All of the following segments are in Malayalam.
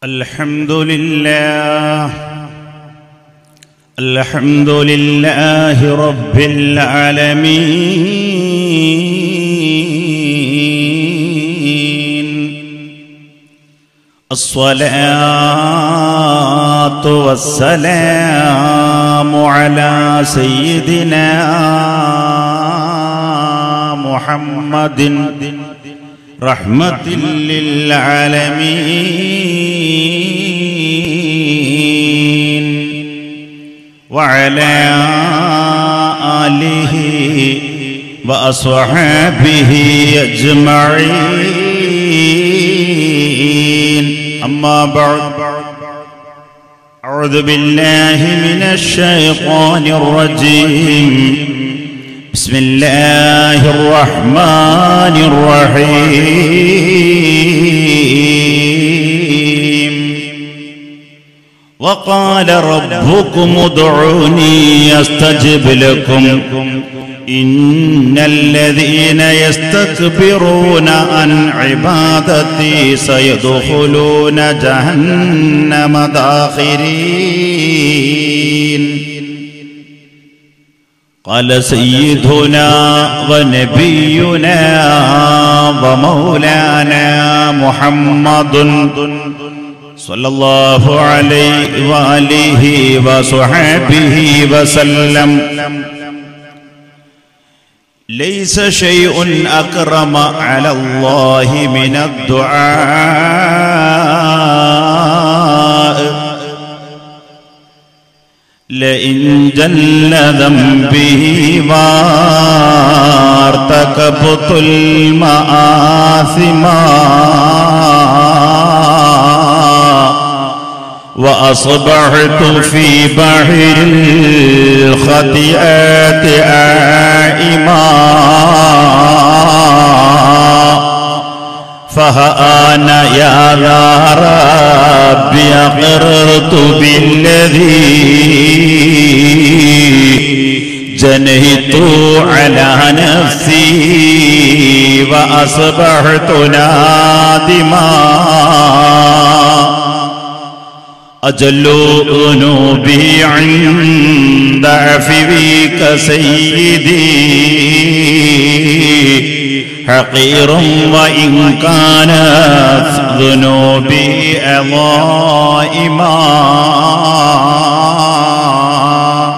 الحمد لله الحمد لله رب العالمين الصلاة والسلام على سيدنا محمد رحمة للعالمين وعلى آله وأصحابه أجمعين أما بعد أعوذ بالله من الشيطان الرجيم بسم الله الرحمن الرحيم وقال ربكم ادعوني استجب لكم ان الذين يستكبرون عن عبادتي سيدخلون جهنم داخرين قال سيدنا ونبينا ومولانا محمد صلى الله عليه وآله وصحبه وسلم ليس شيء أكرم على الله من الدعاء لئن جل ذنبه وارتكبت المآثما وأصبحت في بحر الخطيئات آئما فهأنا يا ذا ربي أقررت بالذي جنيت على نفسي وأصبحت نادما أجل ذنوبي عند عفوك سيدي حقير وإن كانت ذنوبي عظائما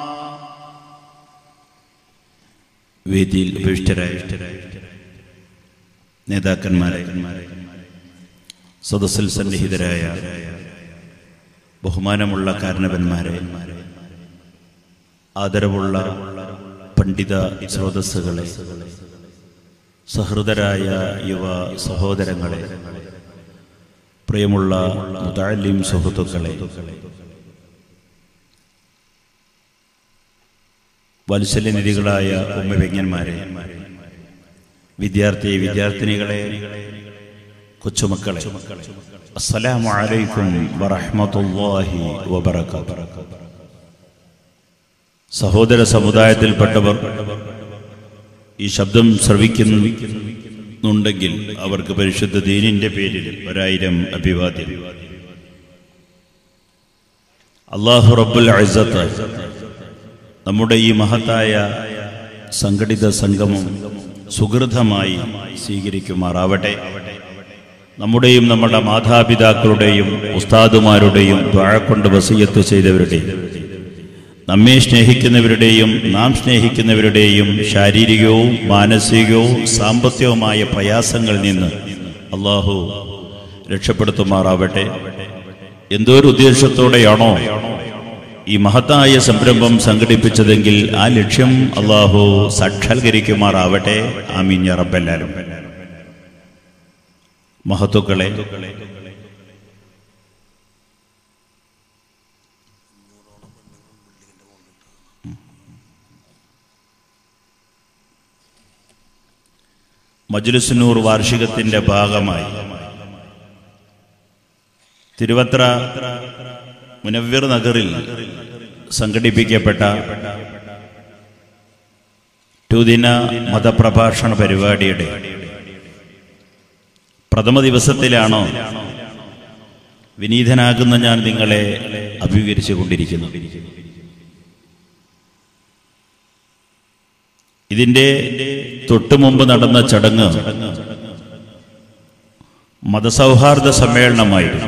വേദിയിൽ ഉപേക്ഷിതരായ നേതാക്കന്മാരെ സദസ്സിൽ സന്നിഹിതരായ ബഹുമാനമുള്ള കാരണവന്മാരെ ആദരവുള്ള പണ്ഡിത സ്രോതസ്സുകളെ സഹൃദരായ യുവ സഹോദരങ്ങളെ പ്രിയമുള്ള മുതാലിം സുഹൃത്തുക്കളെ വാത്സല്യനിധികളായ ഉമ്മവ്യജ്ഞന്മാരെ വിദ്യാർത്ഥി വിദ്യാർത്ഥിനികളെ കൊച്ചുമക്കളെ അസ്സലാമു അലൈക്കും വറഹ്മത്തുള്ളാഹി വബറകാതുഹു സഹോദര സമുദായത്തിൽപ്പെട്ടവർ ഈ ശബ്ദം ശ്രവിക്കുന്നുണ്ടെങ്കിൽ അവർക്ക് പരിശുദ്ധ ദീനിന്റെ പേരിൽ ഒരായിരം അഭിവാദ്യം അള്ളാഹു റബ്ബുൽ അസത്ത് നമ്മുടെ ഈ മഹത്തായ സംഘടിത സംഗമം സുഹൃതമായി സ്വീകരിക്കുമാറാവട്ടെ നമ്മുടെയും നമ്മുടെ മാതാപിതാക്കളുടെയും ഉസ്താദുമാരുടെയും ദ്വാഴക്കൊണ്ട് വസീയത്ത് ചെയ്തവരുടെയും നമ്മെ സ്നേഹിക്കുന്നവരുടെയും നാം സ്നേഹിക്കുന്നവരുടെയും ശാരീരികവും മാനസികവും സാമ്പത്തികവുമായ പ്രയാസങ്ങളിൽ നിന്ന് അള്ളാഹു രക്ഷപ്പെടുത്തുമാറാവട്ടെ എന്തോ ഒരു ഉദ്ദേശത്തോടെയാണോ ഈ മഹത്തായ സംരംഭം സംഘടിപ്പിച്ചതെങ്കിൽ ആ ലക്ഷ്യം അള്ളാഹു സാക്ഷാത്കരിക്കുമാറാവട്ടെ ആമീൻ യാ റബ്ബല്ലാലും മഹത്തുക്കളെ മജ്ലിസുനൂർ വാർഷികത്തിന്റെ ഭാഗമായി തിരുവത്ര മുനവ്വർ നഗറിൽ സംഘടിപ്പിക്കപ്പെട്ട ടുദിന മതപ്രഭാഷണ പരിപാടിയുടെ പ്രഥമ ദിവസത്തിലാണോ വിനീതനാകുന്ന ഞാൻ നിങ്ങളെ അഭിമുഖീകരിച്ചു കൊണ്ടിരിക്കുന്നു ഇതിന്റെ തൊട്ടു മുമ്പ് നടന്ന ചടങ്ങ് മതസൗഹാർദ്ദ സമ്മേളനമായിരുന്നു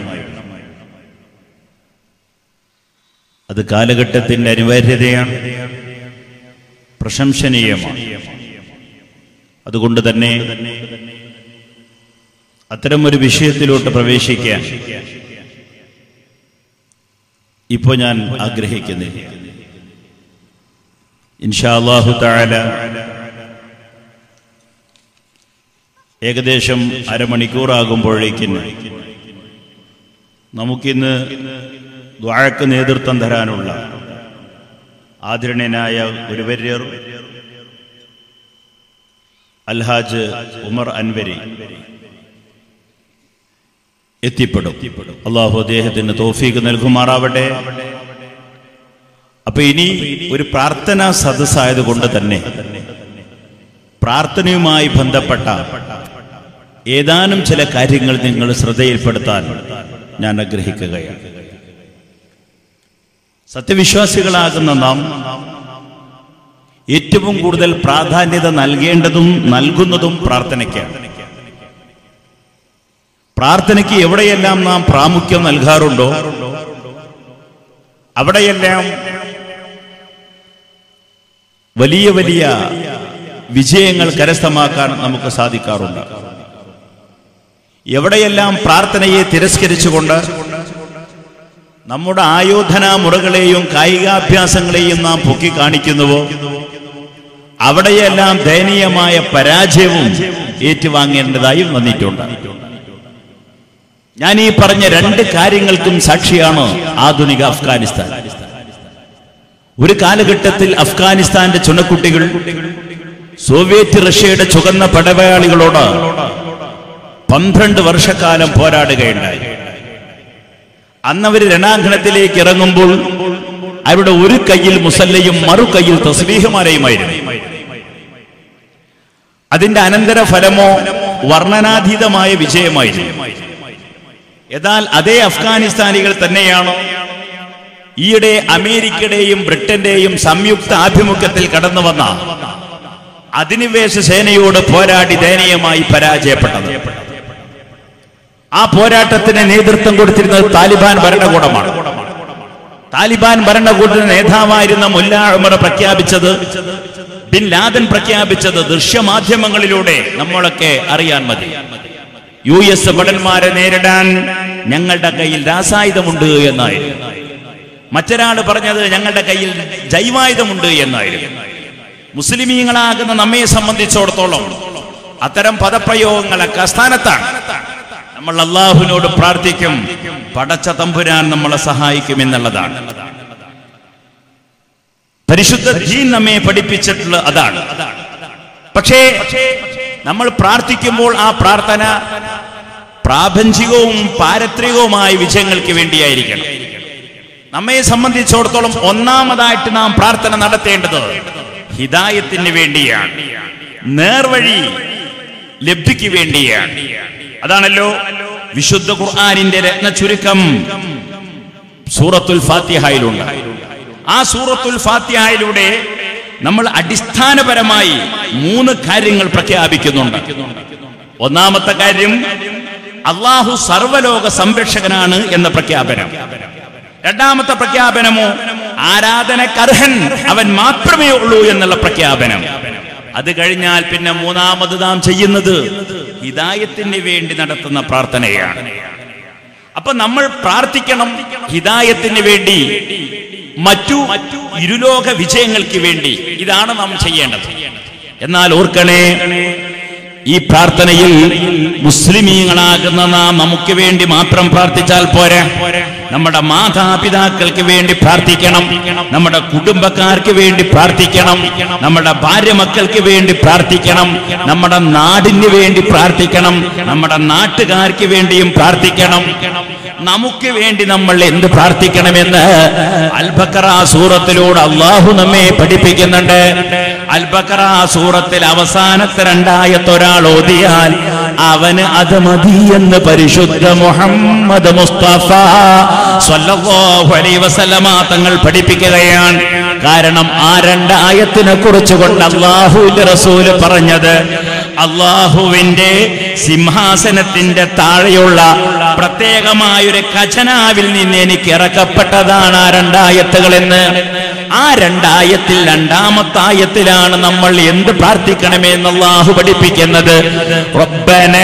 അത് കാലഘട്ടത്തിന്റെ അനിവാര്യതയാണ് പ്രശംസനീയമാണ് അതുകൊണ്ട് തന്നെ അത്തരം ഒരു വിഷയത്തിലോട്ട് പ്രവേശിക്കാൻ ഇപ്പോൾ ഞാൻ ആഗ്രഹിക്കുന്നില്ല ഇൻഷാ അല്ലാഹു തആല ഏകദേശം അരമണിക്കൂറാകുമ്പോഴേക്കിന് നമുക്കിന്ന് ദ്വാഴക്ക് നേതൃത്വം തരാനുള്ള ആദരണീയനായ ഗുരുവര്യർ അൽഹാജ് ഉമർ അൻവരി എത്തിപ്പെടും അള്ളാഹു അദ്ദേഹത്തിന് തോഫീക്ക് നൽകുമാറാവട്ടെ അപ്പൊ ഇനി ഒരു പ്രാർത്ഥനാ സദസ്സായത് കൊണ്ട് തന്നെ പ്രാർത്ഥനയുമായി ബന്ധപ്പെട്ട ഏതാനും ചില കാര്യങ്ങൾ നിങ്ങൾ ശ്രദ്ധയിൽപ്പെടുത്താൻ ഞാൻ ആഗ്രഹിക്കുകയാണ് സത്യവിശ്വാസികളാകുന്ന നാം ഏറ്റവും കൂടുതൽ പ്രാധാന്യത നൽകേണ്ടതും നൽകുന്നതും പ്രാർത്ഥനയ്ക്കാണ് പ്രാർത്ഥനയ്ക്ക് എവിടെയെല്ലാം നാം പ്രാമുഖ്യം നൽകാറുണ്ടോ അവിടെയെല്ലാം വലിയ വലിയ വിജയങ്ങൾ കരസ്ഥമാക്കാൻ നമുക്ക് സാധിക്കാറുണ്ട് എവിടെയെല്ലാം പ്രാർത്ഥനയെ തിരസ്കരിച്ചുകൊണ്ട് നമ്മുടെ ആയോധന മുറകളെയും കായികാഭ്യാസങ്ങളെയും നാം പൊക്കി കാണിക്കുന്നുവോ അവിടെയെല്ലാം ദയനീയമായ പരാജയവും ഏറ്റുവാങ്ങേണ്ടതായും വന്നിട്ടുണ്ട് ഞാൻ ഈ പറഞ്ഞ രണ്ട് കാര്യങ്ങൾക്കും സാക്ഷിയാണ് ആധുനിക അഫ്ഗാനിസ്ഥാൻ ഒരു കാലഘട്ടത്തിൽ അഫ്ഗാനിസ്ഥാന്റെ ചുണക്കുട്ടികൾ സോവിയറ്റ് റഷ്യയുടെ ചുവന്ന പടയാളികളോട് പന്ത്രണ്ട് വർഷക്കാലം പോരാടുകയുണ്ടായി അന്നവർ രണാങ്കണത്തിലേക്ക് ഇറങ്ങുമ്പോൾ അവരുടെ ഒരു കയ്യിൽ മുസല്ലയും മറു കയ്യിൽ തസ്ബീഹുമാരെയുമായിരുന്നു അതിന്റെ അനന്തര ഫലമോ വർണ്ണനാതീതമായ വിജയമായിരുന്നു എന്നാൽ അതേ അഫ്ഗാനിസ്ഥാനികൾ തന്നെയാണ് ഈയിടെ അമേരിക്കയുടെയും ബ്രിട്ടന്റെയും സംയുക്ത ആഭിമുഖ്യത്തിൽ കടന്നു വന്ന അധിനിവേശ സേനയോട് പോരാടി ദയനീയമായി പരാജയപ്പെട്ടത് ആ പോരാട്ടത്തിന് നേതൃത്വം കൊടുത്തിരുന്നത് താലിബാൻ ഭരണകൂടമാണ് താലിബാൻ ഭരണകൂടത്തിന്റെ നേതാവായിരുന്ന മുല്ല ഉമർ പ്രഖ്യാപിച്ചത് ബിൻ ലാദൻ പ്രഖ്യാപിച്ചത് ദൃശ്യമാധ്യമങ്ങളിലൂടെ നമ്മളൊക്കെ അറിയാൻ മതി യു എസ് ഭടന്മാരെ നേരിടാൻ ഞങ്ങളുടെ കയ്യിൽ രാസായുധമുണ്ട് എന്നായിരുന്നു മറ്റൊരാൾ പറഞ്ഞത് ഞങ്ങളുടെ കയ്യിൽ ജൈവായുധമുണ്ട് എന്നായിരുന്നു മുസ്ലിമീങ്ങളാകുന്ന നമ്മെ സംബന്ധിച്ചിടത്തോളം അത്തരം പദപ്രയോഗങ്ങളൊക്കെ സ്ഥാനത്താണ് നമ്മൾ അള്ളാഹുവിനോട് പ്രാർത്ഥിക്കും പടച്ച തമ്പുരാൻ നമ്മളെ സഹായിക്കും എന്നുള്ളതാണ് പരിശുദ്ധ ദീൻ നമ്മെ പഠിപ്പിച്ചിട്ടുള്ള അതാണ് പക്ഷേ നമ്മൾ പ്രാർത്ഥിക്കുമ്പോൾ ആ പ്രാർത്ഥന പ്രാപഞ്ചികവും പാരത്രികവുമായ വിജയങ്ങൾക്ക് വേണ്ടിയായിരിക്കണം നമ്മെ സംബന്ധിച്ചിടത്തോളം ഒന്നാമതായിട്ട് നാം പ്രാർത്ഥന നടത്തേണ്ടത് ഹിദായത്തിന് വേണ്ടിയാണ് നേർവഴി ലബ്ധിക്ക് വേണ്ടിയാണ് അതാണല്ലോ വിശുദ്ധ ഖുർആാനിന്റെ രത്ന ചുരുക്കം സൂറത്തുൽ ഫാത്തിഹയിലുണ്ട് ആ സൂറത്തുൽ ഫാത്തിഹയിലൂടെ നമ്മൾ അടിസ്ഥാനപരമായി മൂന്ന് കാര്യങ്ങൾ പ്രഖ്യാപിക്കുന്നുണ്ട് ഒന്നാമത്തെ കാര്യം അള്ളാഹു സർവലോക സംരക്ഷകനാണ് എന്ന പ്രഖ്യാപനം രണ്ടാമത്തെ പ്രഖ്യാപനമോ ആരാധനക്കർഹൻ അവൻ മാത്രമേ ഉള്ളൂ എന്നുള്ള പ്രഖ്യാപനം അത് കഴിഞ്ഞാൽ പിന്നെ മൂന്നാമത് നാം ചെയ്യുന്നത് ഹിദായത്തിന് വേണ്ടി നടത്തുന്ന പ്രാർത്ഥനയാണ് അപ്പൊ നമ്മൾ പ്രാർത്ഥിക്കണം ഹിദായത്തിന് വേണ്ടി മറ്റു ഇരുലോക വിജയങ്ങൾക്ക് വേണ്ടി ഇതാണ് നാം ചെയ്യേണ്ടത് എന്നാൽ ഓർക്കണേ ഈ പ്രാർത്ഥനയിൽ മുസ്ലിമീങ്ങളാകുന്ന നാം നമുക്ക് വേണ്ടി മാത്രം പ്രാർത്ഥിച്ചാൽ പോരാ നമ്മുടെ മാതാപിതാക്കൾക്ക് വേണ്ടി പ്രാർത്ഥിക്കണം നമ്മുടെ കുടുംബക്കാർക്ക് വേണ്ടി പ്രാർത്ഥിക്കണം നമ്മുടെ ഭാര്യ മക്കൾക്ക് വേണ്ടി പ്രാർത്ഥിക്കണം നമ്മുടെ നാടിന് വേണ്ടി പ്രാർത്ഥിക്കണം നമ്മുടെ നാട്ടുകാർക്ക് വേണ്ടിയും പ്രാർത്ഥിക്കണം നമുക്ക് വേണ്ടി നമ്മൾ എന്ത് പ്രാർത്ഥിക്കണമെന്ന് അൽബക്കറ സൂറത്തിലൂടെ അള്ളാഹു നമ്മെ പഠിപ്പിക്കുന്നുണ്ട് അൽബക്കറ സൂറത്തിൽ അവസാനത്തെ രണ്ടായത്ത് ഒരാൾ ഓതിയാൽ അവന് അത് മതി എന്ന് പരിശുദ്ധ മുഹമ്മദ് മുസ്തഫ സ്വല്ലല്ലാഹു അലൈഹി വസല്ലമ തങ്ങൾ പഠിപ്പിക്കുകയാണ് കാരണം ആ രണ്ടായത്തിനെ കുറിച്ച് കൊണ്ട് അള്ളാഹുവിന്റെ റസൂല് പറഞ്ഞത് അള്ളാഹുവിന്റെ സിംഹാസനത്തിന്റെ താഴെയുള്ള പ്രത്യേകമായൊരു ഖജനാവിൽ നിന്ന് എനിക്ക് ഇറക്കപ്പെട്ടതാണ് ആ രണ്ടായത്തുകൾ എന്ന് ആ രണ്ടായത്തിൽ രണ്ടാമത്തെ ആയത്തിലാണ് നമ്മൾ എന്ത് പ്രാർത്ഥിക്കണമെന്ന് അള്ളാഹു പഠിപ്പിക്കുന്നത് റബ്ബനാ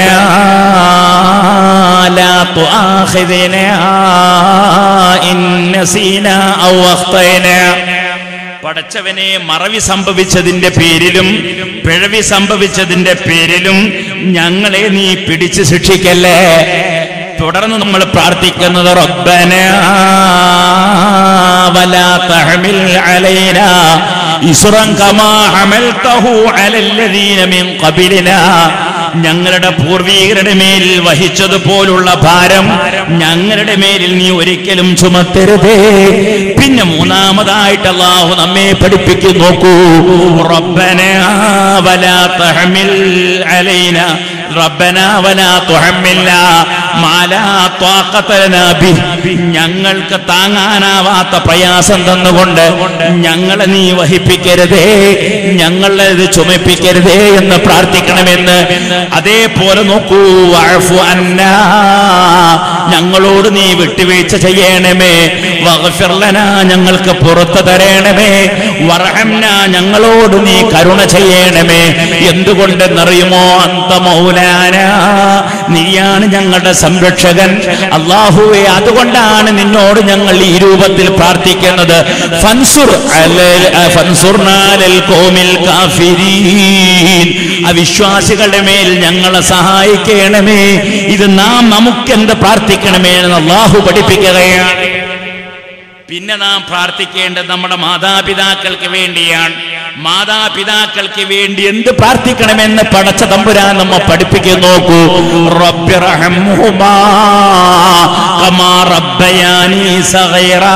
ലാ തുആഖിദ്നാ ഇൻ നസീനാ ഔ അഖ്തൈനാ പടച്ചവനെ മറവി സംഭവിച്ചതിന്റെ പേരിലും പിഴവി സംഭവിച്ചതിന്റെ പേരിലും ഞങ്ങളെ നീ പിടിച്ചു ശിക്ഷിക്കല്ലേ തുടർന്ന് നമ്മൾ പ്രാർത്ഥിക്കുന്നത് റബ്ബന വലാ തഹ്മിൽ അലൈനാ ഇസ്റൻ കമാ ഹമൽതഹു അലല്ലദീന മിൻ ഖബലിനാ ഞങ്ങളുടെ പൂർവീകരുടെ മേലിൽ വഹിച്ചതുപോലുള്ള ഭാരം ഞങ്ങളുടെ മേലിൽ നീ ഒരിക്കലും ചുമത്തരുതേ പിന്നെ മൂന്നാമതായിട്ട് അള്ളാഹു നമ്മെ പഠിപ്പിക്കും നോക്കൂ റബ്ബന വലാ തഹ്മിൽ അലൈന റബ്ബന വലാ തുഹമ്മിൽനാ മാ ലാ ത്വാഖത ലനാ ബിഹി ഞങ്ങൾക്ക് താങ്ങാനാവാത്ത പ്രയാസം തന്നുകൊണ്ട് ഞങ്ങളെ നീ വഹിപ്പിക്കരുതേ ഞങ്ങളെ ഇത് ചുമപ്പിക്കരുതേ എന്ന് പ്രാർത്ഥിക്കണമെന്ന് അതേപോലെ നോക്കൂ വഅഫു അന്നാ ഞങ്ങളോട് നീ വിട്ടുവീഴ്ച ചെയ്യണമേ വഗ്ഫിർ ലനാ ഞങ്ങൾക്ക് പുറത്തു തരണമേ വർഹംന ഞങ്ങളോട് നീ കരുണ ചെയ്യണമേ എന്തുകൊണ്ടെന്നറിയുമോ അന്ത മൗലാന നീയാണ് ഞങ്ങളുടെ സംരക്ഷകൻ അള്ളാഹുവെ അതുകൊണ്ടാണ് നിന്നോട് ഞങ്ങൾ ഈ രൂപത്തിൽ പ്രാർത്ഥിക്കുന്നത് ഫൻസുർ അലൽ- ഫൻസുർനാ ലൽ ഖൗമിൽ കാഫിരീൻ അവിശ്വാസികളുടെ മേൽ ഞങ്ങളെ സഹായിക്കണമേ ഇത് നാം നമുക്കെന്ത് പ്രാർത്ഥിക്കണമേ എന്ന് അള്ളാഹു പഠിപ്പിക്കുകയാണ് പിന്നെ നാം പ്രാർത്ഥിക്കേണ്ടത് നമ്മുടെ മാതാപിതാക്കൾക്ക് വേണ്ടിയാണ് മാതാപിതാക്കൾക്ക് വേണ്ടി എന്ത് പ്രാർത്ഥിക്കണമെന്ന് പടച്ച തമ്പുരാൻ നമ്മ പഠിപ്പിക്കുന്നു നോക്കൂ റബ്ബിറഹംഹുമാ കമാ റബ്ബയാനി സഗീറാ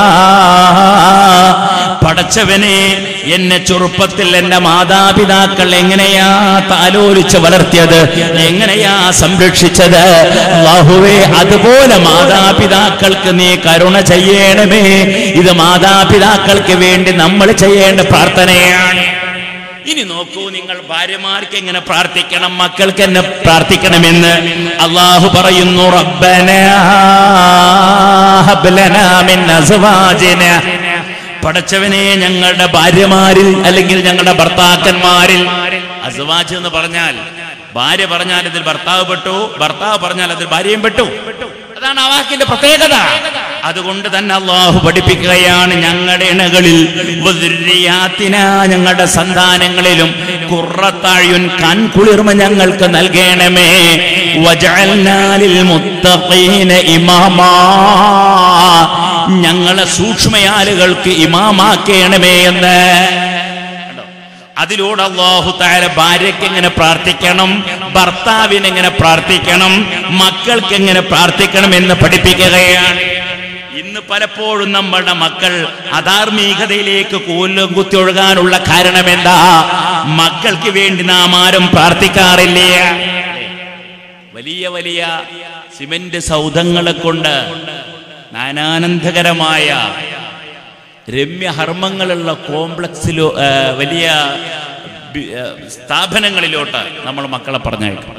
പടച്ചവനെ എന്നെ ചെറുപ്പത്തിൽ എന്റെ മാതാപിതാക്കൾ എങ്ങനെയാ താലോലിച്ച് വളർത്തിയത് എങ്ങനെയാ സംരക്ഷിച്ചത് അല്ലാഹുവേ അതുപോലെ മാതാപിതാക്കൾക്ക് നീ കരുണ ചെയ്യണമേ ഇത് മാതാപിതാക്കൾക്ക് വേണ്ടി നമ്മൾ ചെയ്യേണ്ട പ്രാർത്ഥനയാണ് ഇനി നോക്കൂ നിങ്ങൾ ഭാര്യമാർക്ക് എങ്ങനെ പ്രാർത്ഥിക്കണം മക്കൾക്ക് എന്നെ പ്രാർത്ഥിക്കണമെന്ന് അള്ളാഹു പറയുന്നു റബ്ബനാ ഹബ് ലനാ മിൻ അസ്വാജിനാ പടച്ചവനെ ഞങ്ങളുടെ ഭാര്യമാരിൽ അല്ലെങ്കിൽ ഞങ്ങളുടെ ഭർത്താക്കന്മാരിൽ അസ്വാജ് എന്ന് പറഞ്ഞാൽ ഭാര്യ പറഞ്ഞാൽ ഇതിൽ ഭർത്താവ് പെട്ടു ഭർത്താവ് പറഞ്ഞാൽ അതിൽ ഭാര്യയും പെട്ടു അതാണ് ആ വാക്കിന്റെ പ്രത്യേകത അതുകൊണ്ട് തന്നെ അള്ളാഹു പഠിപ്പിക്കുകയാണ് ഞങ്ങളുടെ ഇണകളിൽ വദുര്രിയാത്തിന ഞങ്ങളുടെ സന്താനങ്ങളിലും കുറത്താഴ്യുൻ കൺകുളിർമ ഞങ്ങൾക്ക് നൽകണമേ വജഅൽനാലിൽ മുത്തഖീന ഇമാമാ ഞങ്ങളെ സൂക്ഷ്മയാലുകൾക്ക് ഇമാമാക്കണമേ എന്ന് കണ്ടോ? അതിലൂടെ അള്ളാഹു താര ഭാര്യയ്ക്ക് എങ്ങനെ പ്രാർത്ഥിക്കണം ഭർത്താവിന് എങ്ങനെ പ്രാർത്ഥിക്കണം മക്കൾക്ക് എങ്ങനെ പ്രാർത്ഥിക്കണം എന്ന് പഠിപ്പിക്കുകയാണ് ഇന്ന് പലപ്പോഴും നമ്മുടെ മക്കൾ അധാർമികതയിലേക്ക് കൂലം കുത്തിയൊഴുകാനുള്ള കാരണം എന്താ മക്കൾക്ക് വേണ്ടി നാം ആരും പ്രാർത്ഥിക്കാറില്ലേ വലിയ വലിയ സിമന്റ് സൗധങ്ങളെ കൊണ്ട് നാനാനന്ദകരമായ രമ്യഹർമ്മങ്ങളുള്ള കോംപ്ലക്സിലോ ആ, വലിയ ബി- ആ, സ്ഥാപനങ്ങളിലോട്ട് നമ്മൾ മക്കളെ പറഞ്ഞയക്കും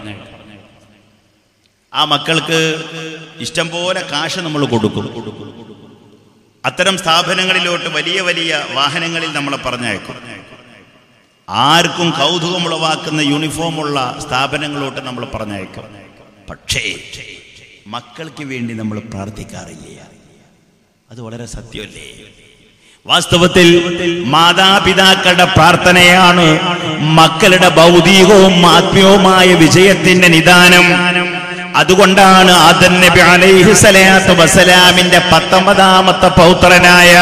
ആ മക്കൾക്ക് ഇഷ്ടം പോലെ കാശ് നമ്മൾ കൊടുക്കും അത്തരം സ്ഥാപനങ്ങളിലോട്ട് വലിയ വലിയ വാഹനങ്ങളിൽ നമ്മളെ പറഞ്ഞയക്കും ആർക്കും കൗതുകമുളവാക്കുന്ന യൂണിഫോമുള്ള സ്ഥാപനങ്ങളിലോട്ട് നമ്മൾ പറഞ്ഞയക്കും പക്ഷേ മക്കൾക്ക് വേണ്ടി നമ്മൾ പ്രാർത്ഥിക്കാറില്ല അത് വളരെ സത്യമല്ലേ വാസ്തവത്തിൽ മാതാപിതാക്കളുടെ പ്രാർത്ഥനയാണ് മക്കളുടെ ഭൗതികവും ആത്മീയവുമായ വിജയത്തിന്റെ നിദാനം അതുകൊണ്ടാണ് ആദൻ നബി അലൈഹി സ്വലാത്തു വസ്സലാമിന്റെ പത്തൊമ്പതാമത്തെ പൗത്രനായ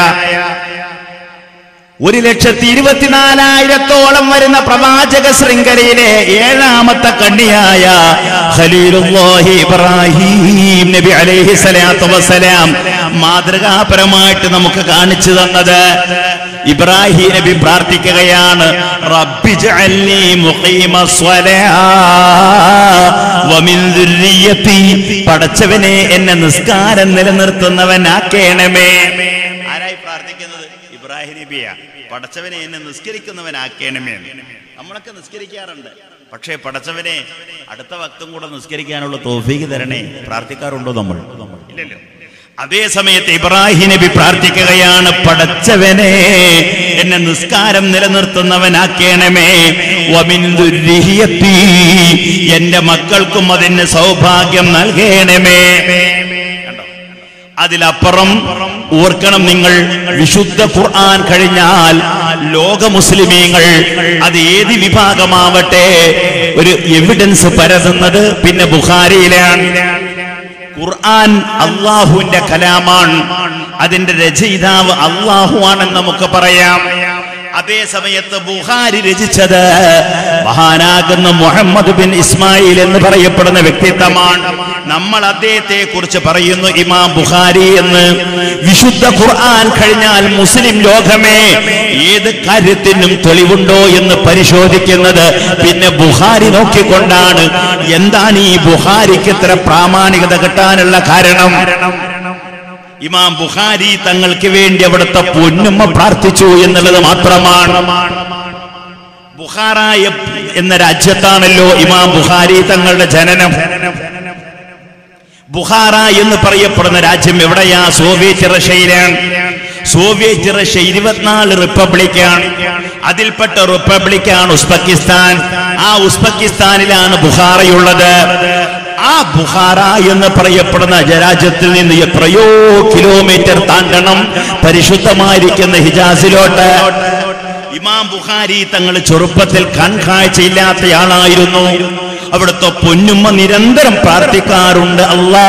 ഒരു ലക്ഷത്തി ഇരുപത്തിനാലായിരത്തോളം വരുന്ന പ്രവാചക ശൃംഖലയിലെ ഏഴാമത്തെ കണ്ണിയായ ഖലീലുല്ലാഹി ഇബ്രാഹിം നബി അലൈഹി സ്വലാത്തു വസ്സലാം മാതൃകാപരമായിട്ട് നമുക്ക് കാണിച്ചു തന്നത് ഇബ്രാഹിം നബി പ്രാർത്ഥിക്കുകയാണ് റബ്ബി ജഅൽനി മുഖീമസ്വലാ വമിൻ ദുർരിയത്തി പടച്ചവനെ എന്നെ നിസ്കാരം നിലനിർത്തുന്നവനാക്കേണമേ ആരായി പ്രാർത്ഥിക്കുന്നത് ഇബ്രാഹിം നബിയ പടച്ചവനെ എന്നെ നിസ്കരിക്കുന്നവനാക്കേണമേ നമ്മളൊക്കെ നിസ്കരിക്കാറുണ്ട് പക്ഷേ പടച്ചവനെ അടുത്ത ഭക്തം കൂടെ നിസ്കരിക്കാനുള്ള തോഫീക്ക് തരണേ പ്രാർത്ഥിക്കാറുണ്ടോ നമ്മൾ ഇല്ലല്ലോ അതേ സമയത്ത് ഇബ്രാഹിം നബി പ്രാർത്ഥിക്കുകയാണ് പടച്ചവനെ എന്നെ നിസ്കാരം നിലനിർത്തുന്നവനാക്കേണമേ വമിൻ ദുർരിഹിയത്തി എന്റെ മക്കൾക്കും അതിന് സൗഭാഗ്യം നൽകണമേ കണ്ടോ അതിലപ്പുറം ഓർക്കണം നിങ്ങൾ വിശുദ്ധ ഖുർആൻ കഴിഞ്ഞാൽ ലോക മുസ്ലിമീങ്ങൾ അത് ഏത് വിഭാഗമാവട്ടെ ഒരു എവിഡൻസ് പരതുന്നത് പിന്നെ ബുഖാരിയിലാണ് ഖുർആൻ അള്ളാഹുവിന്റെ കലാമാണ് അതിന്റെ രചയിതാവ് അള്ളാഹു ആണെന്ന് നമുക്ക് പറയാം അതേ സമയത്ത് ബുഹാരി രചിച്ചത് മഹാനാകുന്ന മുഹമ്മദ് ബിൻ ഇസ്മായിൽ എന്ന് പറയപ്പെടുന്ന വ്യക്തിത്വമാണ് നമ്മൾ അദ്ദേഹത്തെ കുറിച്ച് പറയുന്നു ഇമാം ബുഖാരി എന്ന് വിശുദ്ധ ഖുർആൻ കഴിഞ്ഞാൽ മുസ്ലിം ലോകമേ ഏത് കാര്യത്തിനും തെളിവുണ്ടോ എന്ന് പരിശോധിക്കുന്നത് പിന്നെ ബുഹാരി നോക്കിക്കൊണ്ടാണ് എന്താണ് ഈ ബുഹാരിക്ക് ഇത്ര പ്രാമാണികത കിട്ടാനുള്ള കാരണം ഇമാം ബുഖാരി തങ്ങൾക്ക് വേണ്ടി അവിടുത്തെ പൊന്നുമ്മ പ്രാർത്ഥിച്ചു എന്നുള്ളത് മാത്രമാണ് ബുഖാറ എന്ന രാജ്യത്താണല്ലോ ഇമാം ബുഖാരി തങ്ങളുടെ ജനനം ബുഖാറ എന്ന് പറയപ്പെടുന്ന രാജ്യം എവിടെയാ സോവിയറ്റ് റഷ്യയിലാണ് സോവിയറ്റ് റഷ്യ ഇരുപത്തിനാല് റിപ്പബ്ലിക്കാണ് അതിൽപ്പെട്ട റിപ്പബ്ലിക്കാണ് ഉസ്ബെക്കിസ്ഥാൻ ആ ഉസ്ബെക്കിസ്ഥാനിലാണ് ബുഖാറയുള്ളത് ആ ബുഖാറ എന്ന് പറയപ്പെടുന്ന രാജ്യത്തിൽ നിന്ന് എത്രയോ കിലോമീറ്റർ താണ്ടണം പരിശുദ്ധമായിരിക്കുന്ന ഹിജാസിലോട്ട് ഇമാം ബുഖാരി തങ്ങൾ ചെറുപ്പത്തിൽ കൺകാഴ്ചയില്ലാത്തയാളായിരുന്നു അവിടുത്തെ പൊന്നുമ്മ നിരന്തരം പ്രാർത്ഥിക്കാറുണ്ട് അല്ലാ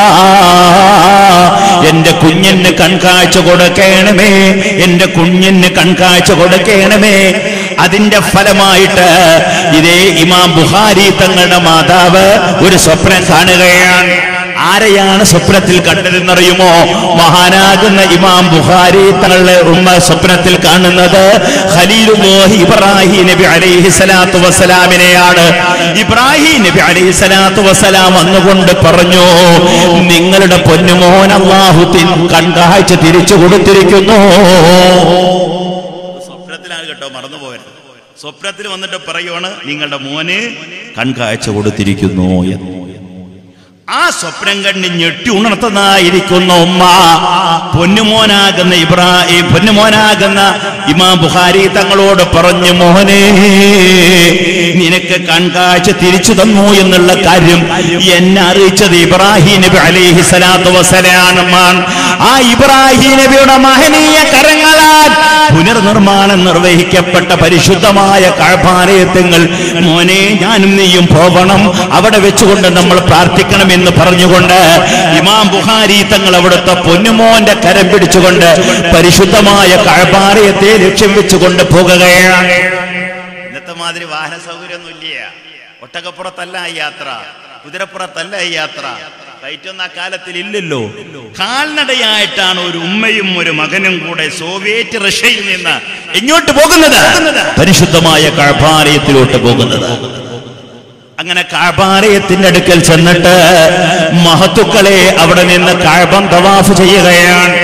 എന്റെ കുഞ്ഞിന് കൺകാഴ്ച കൊടുക്കണമേ എന്റെ കുഞ്ഞിന് കൺകാഴ്ച കൊടുക്കണമേ അതിന്റെ ഫലമായിട്ട് ഇതേ ഇമാം ബുഹാരി തങ്ങളുടെ മാതാവ് ഒരു സ്വപ്നം കാണുകയാണ് ആരെയാണ് സ്വപ്നത്തിൽ കണ്ടതെന്നറിയുമോ മഹാനാകുന്ന ഇമാം ബുഖാരി തങ്ങളുടെ ഉമ്മ സ്വപ്നത്തിൽ കാണുന്നത് ഖലീലുല്ലാഹി ഇബ്രാഹിം നബി അലൈഹി സ്വലാത്തു വസ്സലാമിനെയാണ് ഇബ്രാഹിം നബി അലൈഹി സ്വലാത്തു വസ്സലാം വന്നുകൊണ്ട് പറഞ്ഞു നിങ്ങളുടെ പൊന്നുമോൻ അള്ളാഹു കൺകാഴ്ച തിരിച്ചു കൊടുത്തിരിക്കുന്നു സ്വപ്നത്തിലാണ് കേട്ടോ മറന്നുപോയത് സ്വപ്നത്തിൽ വന്നിട്ട് പറയുവാണ് നിങ്ങളുടെ മോന് കൺകാഴ്ച കൊടുത്തിരിക്കുന്നു എന്ന് ആ സ്വപ്നം കണ്ട് ഞെട്ടി ഉണർത്തുന്നതായിരിക്കുന്ന ഉമ്മ പൊന്നുമോനാകുന്ന ഇബ്രാഹിം പൊന്നുമോനാകുന്ന ഇമാം ബുഖാരി തങ്ങളോട് പറഞ്ഞു മോനെ നിനക്ക് കൺകാഴ്ച തിരിച്ചു തന്നു എന്നുള്ള കാര്യം എന്നെ അറിയിച്ചത് ഇബ്രാഹിം നബി അലൈഹി സ്വലാത്തു വസ്സലാമാണ് ആ ഇബ്രാഹിം നബിയുടെ മഹനീയ കരങ്ങളാൽ പുനർനിർമ്മാണം നിർവഹിക്കപ്പെട്ട പരിശുദ്ധമായ കഴഭാലയത്വങ്ങൾ മോനെ ഞാനും നീയും പോകണം അവിടെ വെച്ചുകൊണ്ട് നമ്മൾ പ്രാർത്ഥിക്കണം എന്ന് പറഞ്ഞുകൊണ്ട് ഇമാം ബുഹാരി തങ്ങൾ അവിടുത്തെ പൊന്നുമോന്റെ കരം പിടിച്ചുകൊണ്ട് പരിശുദ്ധമായ കഴഭാലയത്തെ ലക്ഷ്യം വെച്ചുകൊണ്ട് പോകുകയാണ് ഇന്നത്തെ മാതിരി വാഹന സൗകര്യമൊന്നും ഇല്ല ഒട്ടകപ്പുറത്തല്ല ഈ യാത്ര കുതിരപ്പുറത്തല്ല ഈ യാത്ര കയറ്റൊന്നും ആ കാലത്തിൽ ഇല്ലല്ലോ കാൽനടയായിട്ടാണ് ഒരു ഉമ്മയും ഒരു മകനും കൂടെ സോവിയറ്റ് റഷ്യയിൽ നിന്ന് എങ്ങോട്ട് പോകുന്നത് പരിശുദ്ധമായ കഴഭാലയത്തിലോട്ട് പോകുന്നത് അങ്ങനെ കാഴ്പാലയത്തിന്റെ അടുക്കൽ ചെന്നിട്ട് മഹത്തുക്കളെ അവിടെ നിന്ന് കാഴ്ബം തവാഫ് ചെയ്യുകയാണ്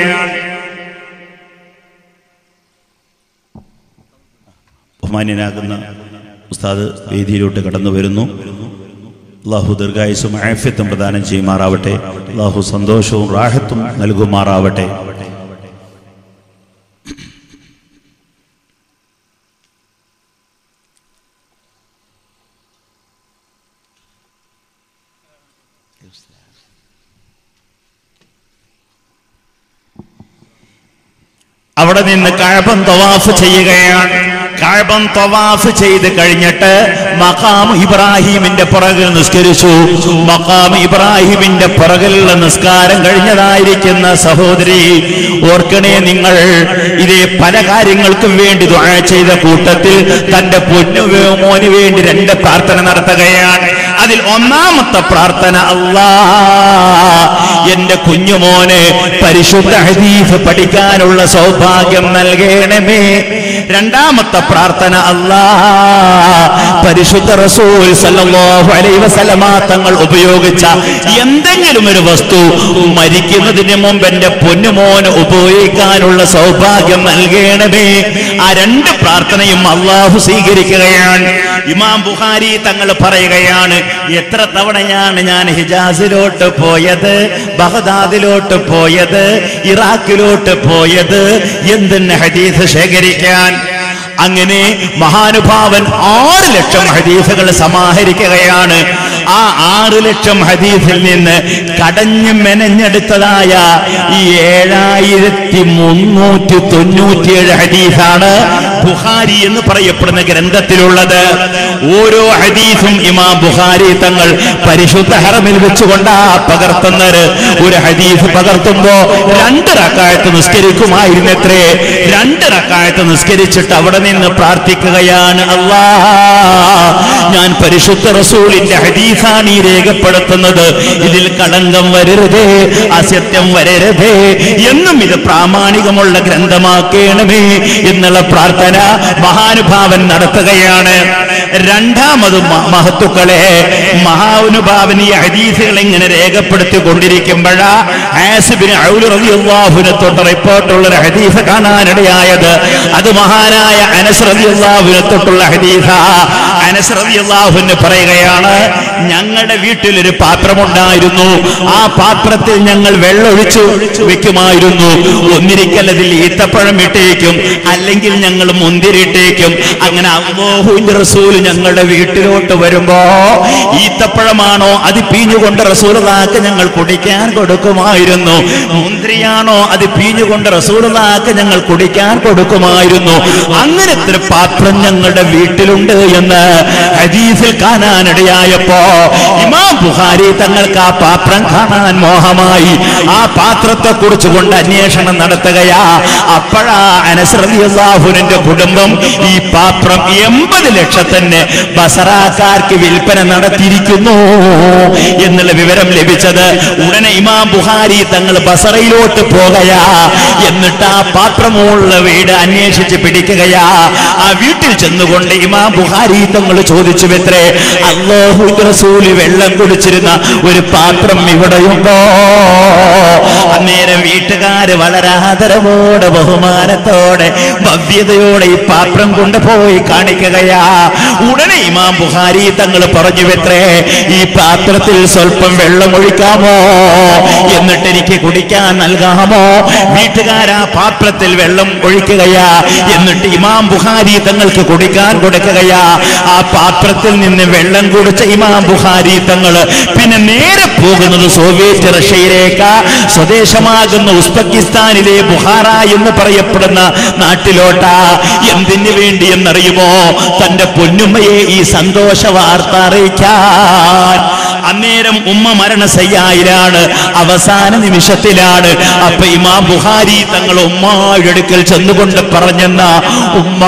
ബഹുമാന്യനാകുന്ന ഉസ്താദ് വേദിയിലോട്ട് കടന്നു വരുന്നു അള്ളാഹു ദീർഘായുസും ആഫ്യത്തും പ്രദാനം ചെയ്യുമാറാവട്ടെ അള്ളാഹു സന്തോഷവും റാഹത്തും നൽകുമാറാവട്ടെ അവിടെ നിന്ന് കഴപ്പം തവാഫ് ചെയ്യുകയാണ് കഴബം തവാഫ് ചെയ്ത് കഴിഞ്ഞിട്ട് മഖാം ഇബ്രാഹിമിന്റെ പുറകിൽ നിസ്കരിച്ചു മഖാം ഇബ്രാഹിമിന്റെ പുറകിലുള്ള നിസ്കാരം കഴിഞ്ഞതായിരിക്കുന്ന സഹോദരി ഓർക്കണേ നിങ്ങൾ ഇതേ പല കാര്യങ്ങൾക്കും വേണ്ടി ദുആ ചെയ്ത കൂട്ടത്തിൽ തന്റെ പൊന്നു മോന് വേണ്ടി രണ്ട് പ്രാർത്ഥന നടത്തുകയാണ് അതിൽ ഒന്നാമത്തെ പ്രാർത്ഥന അല്ലാ എന്റെ കുഞ്ഞുമോന് പരിശുദ്ധ ഹദീഫ് പഠിക്കാനുള്ള സൗഭാഗ്യം നൽകണമേ രണ്ടാമത്തെ പ്രാർത്ഥന അല്ലാ പരിശുദ്ധ റസൂൽ സല്ലല്ലാഹു അലൈഹി വസല്ലമ തങ്ങൾ ഉപയോഗിച്ച എന്തെങ്കിലും ഒരു വസ്തു മരിക്കുന്നതിന് മുമ്പ് എന്റെ പൊന്നുമോന് ഉപയോഗിക്കാനുള്ള സൗഭാഗ്യം നൽകണമേ ആ രണ്ട് പ്രാർത്ഥനയും അള്ളാഹു സ്വീകരിക്കുകയാണ് ഇമാം ബുഖാരി തങ്ങൾ പറയുകയാണ് എത്ര തവണയാണ് ഞാൻ ഹിജാസിലോട്ട് പോയത് ബഹദാദിലോട്ട് പോയത് ഇറാഖിലോട്ട് പോയത് എന്തെന്ന് ഹദീസ് ശേഖരിക്കാൻ അങ്ങനെ മഹാനുഭാവൻ ആറ് ലക്ഷം ഹദീസുകൾ സമാഹരിക്കുകയാണ് ആ ആറ് ലക്ഷം ഹദീസിൽ നിന്ന് കടഞ്ഞു മെനഞ്ഞെടുത്തതായ ഈ ഏഴായിരത്തി മുന്നൂറ്റി തൊണ്ണൂറ്റിയേഴ് ഹദീസാണ് ബുഖാരി എന്ന് പറയപ്പെടുന്ന ഗ്രന്ഥത്തിലുള്ളത് ഓരോ ഹദീസും ഇമാം ബുഖാരി തങ്ങൾ പരിശുദ്ധ ഹറമിൽ വെച്ചുകൊണ്ടാ പകർത്തുന്നത് ഒരു ഹദീസ് പകർത്തുമ്പോ രണ്ട് റക്കായത്ത് നിസ്കരിക്കുമായിരുന്നത്രേ രണ്ട് റക്കായത്ത് നിസ്കരിച്ചിട്ട് അവിടെ നിന്ന് പ്രാർത്ഥിക്കുകയാണ് അല്ലാ ഞാൻ പരിശുദ്ധ റസൂലിന്റെ ഹദീസാണ് ഈ രേഖപ്പെടുത്തുന്നത് ഇതിൽ കളങ്കം വരരുതേ അസത്യം വരരുതേ എന്നും ഇത് പ്രാമാണികമുള്ള ഗ്രന്ഥമാക്കേണമേ എന്നുള്ള പ്രാർത്ഥന മഹാനുഭാവൻ നടത്തുകയാണ് രണ്ടാമത് മ- മഹത്തുക്കളെ മഹാനുഭാവൻ ഈ ഹദീസുകൾ ഇങ്ങനെ രേഖപ്പെടുത്തി കൊണ്ടിരിക്കുമ്പോഴാ ആസിബിന് ഔലുറിയാഹുനെ തൊട്ട് റിപ്പോർട്ടുള്ള ഒരു ഹദീസ് കാണാനിടയായത് അത് മഹാനായ അനസ് റളിയല്ലാഹുവിനെ തൊട്ടുള്ള ഹദീസ അനസ് റളിയല്ലാഹുവിന് പറയുകയാണ് ഞങ്ങളുടെ വീട്ടിൽ ഒരു പാത്രമുണ്ടായിരുന്നു ആ പാത്രത്തിൽ ഞങ്ങൾ വെള്ളമൊഴിച്ചു വെക്കുമായിരുന്നു ഒന്നിരിക്കൽ അതിൽ ഈത്തപ്പഴം ഇട്ടേക്കും അല്ലെങ്കിൽ ഞങ്ങൾ മുന്തിരിട്ടേക്കും അങ്ങനെ അള്ളാഹുവിന്റെ റസൂൽ ഞങ്ങളുടെ വീട്ടിലോട്ട് വരുമ്പോ ഈത്തപ്പഴമാണോ അത് പീഞ്ഞുകൊണ്ട് റസൂലാക്ക് ഞങ്ങൾ കുടിക്കാൻ കൊടുക്കുമായിരുന്നു മുന്തിരിയാണോ അത് പീഞ്ഞുകൊണ്ട് റസൂലാക്ക് ഞങ്ങൾ കുടിക്കാൻ കൊടുക്കുമായിരുന്നു അങ്ങനത്തെ ഒരു പാത്രം ഞങ്ങളുടെ വീട്ടിലുണ്ട് എന്ന് ഹദീസിൽ കാണാനിടയായപ്പോ ഇമാം ബുഖാരി തങ്ങൾക്ക് ആ പാത്രം കാണാൻ മോഹമായി ആ പാത്രത്തെ കുറിച്ച് കൊണ്ട് അന്വേഷണം നടത്തുകയാ അപ്പോഴാ അനസ്രതിയാഹുവിന്റെ കുടുംബം ഈ പാത്രം എൺപത് ലക്ഷത്തിന് ബസറാക്കാർക്ക് വിൽപ്പന നടത്തിയിരിക്കുന്നു എന്നുള്ള വിവരം ലഭിച്ചത് ഉടനെ ഇമാം ബുഹാരി തങ്ങൾ ബസറയിലോട്ട് പോകയാ എന്നിട്ട് ആ പാത്രമുള്ള വീട് അന്വേഷിച്ച് പിടിക്കുകയാ ആ വീട്ടിൽ ചെന്നുകൊണ്ട് ഇമാം ബുഹാരി തങ്ങൾ ചോദിച്ചു എത്രേ അള്ളാഹു റസൂല് വെള്ളം കുടിച്ചിരുന്ന ഒരു പാത്രം ഇവിടെയുണ്ടോ അന്നേരം വീട്ടുകാര് വളരെ ആദരവോടെ ബഹുമാനത്തോടെ ഭവ്യതയോടെ ഈ പാത്രം കൊണ്ടുപോയി കാണിക്കുകയാ ഉടനെ ഇമാം ബുഹാരി തങ്ങൾ പറഞ്ഞു വെത്രേ ഈ പാത്രത്തിൽ സ്വല്പം വെള്ളം ഒഴിക്കാമോ എന്നിട്ട് എനിക്ക് കുടിക്കാൻ നൽകാമോ വീട്ടുകാരാ പാത്രത്തിൽ വെള്ളം ഒഴിക്കുകയാ എന്നിട്ട് ഇമാം ബുഹാരി തങ്ങൾക്ക് കുടിക്കാൻ കൊടുക്കുകയാ ആ പാത്രത്തിൽ നിന്ന് വെള്ളം കുടിച്ച ഇമാം ബുഹാരി തങ്ങള് പിന്നെ നേരെ പോകുന്നത് സോവിയറ്റ് റഷ്യയിലേക്ക് സ്വദേശമാകുന്ന ഉസ്ബെക്കിസ്ഥാനിലെ ബുഹാറ എന്ന് പറയപ്പെടുന്ന നാട്ടിലോട്ടാ എന്തിനു വേണ്ടി എന്നറിയുമോ തന്റെ പൊന്നുമ്മയെ ഈ സന്തോഷ വാർത്ത അറിയിക്കാൻ അന്നേരം ഉമ്മ മരണശയ്യായിലാണ് അവസാന നിമിഷത്തിലാണ് അപ്പൊ ഇമാം ബുഹാരി തങ്ങൾ ഉമ്മായുടെ അടുക്കൽ ചെന്നുകൊണ്ട് പറഞ്ഞെന്ന ഉമ്മ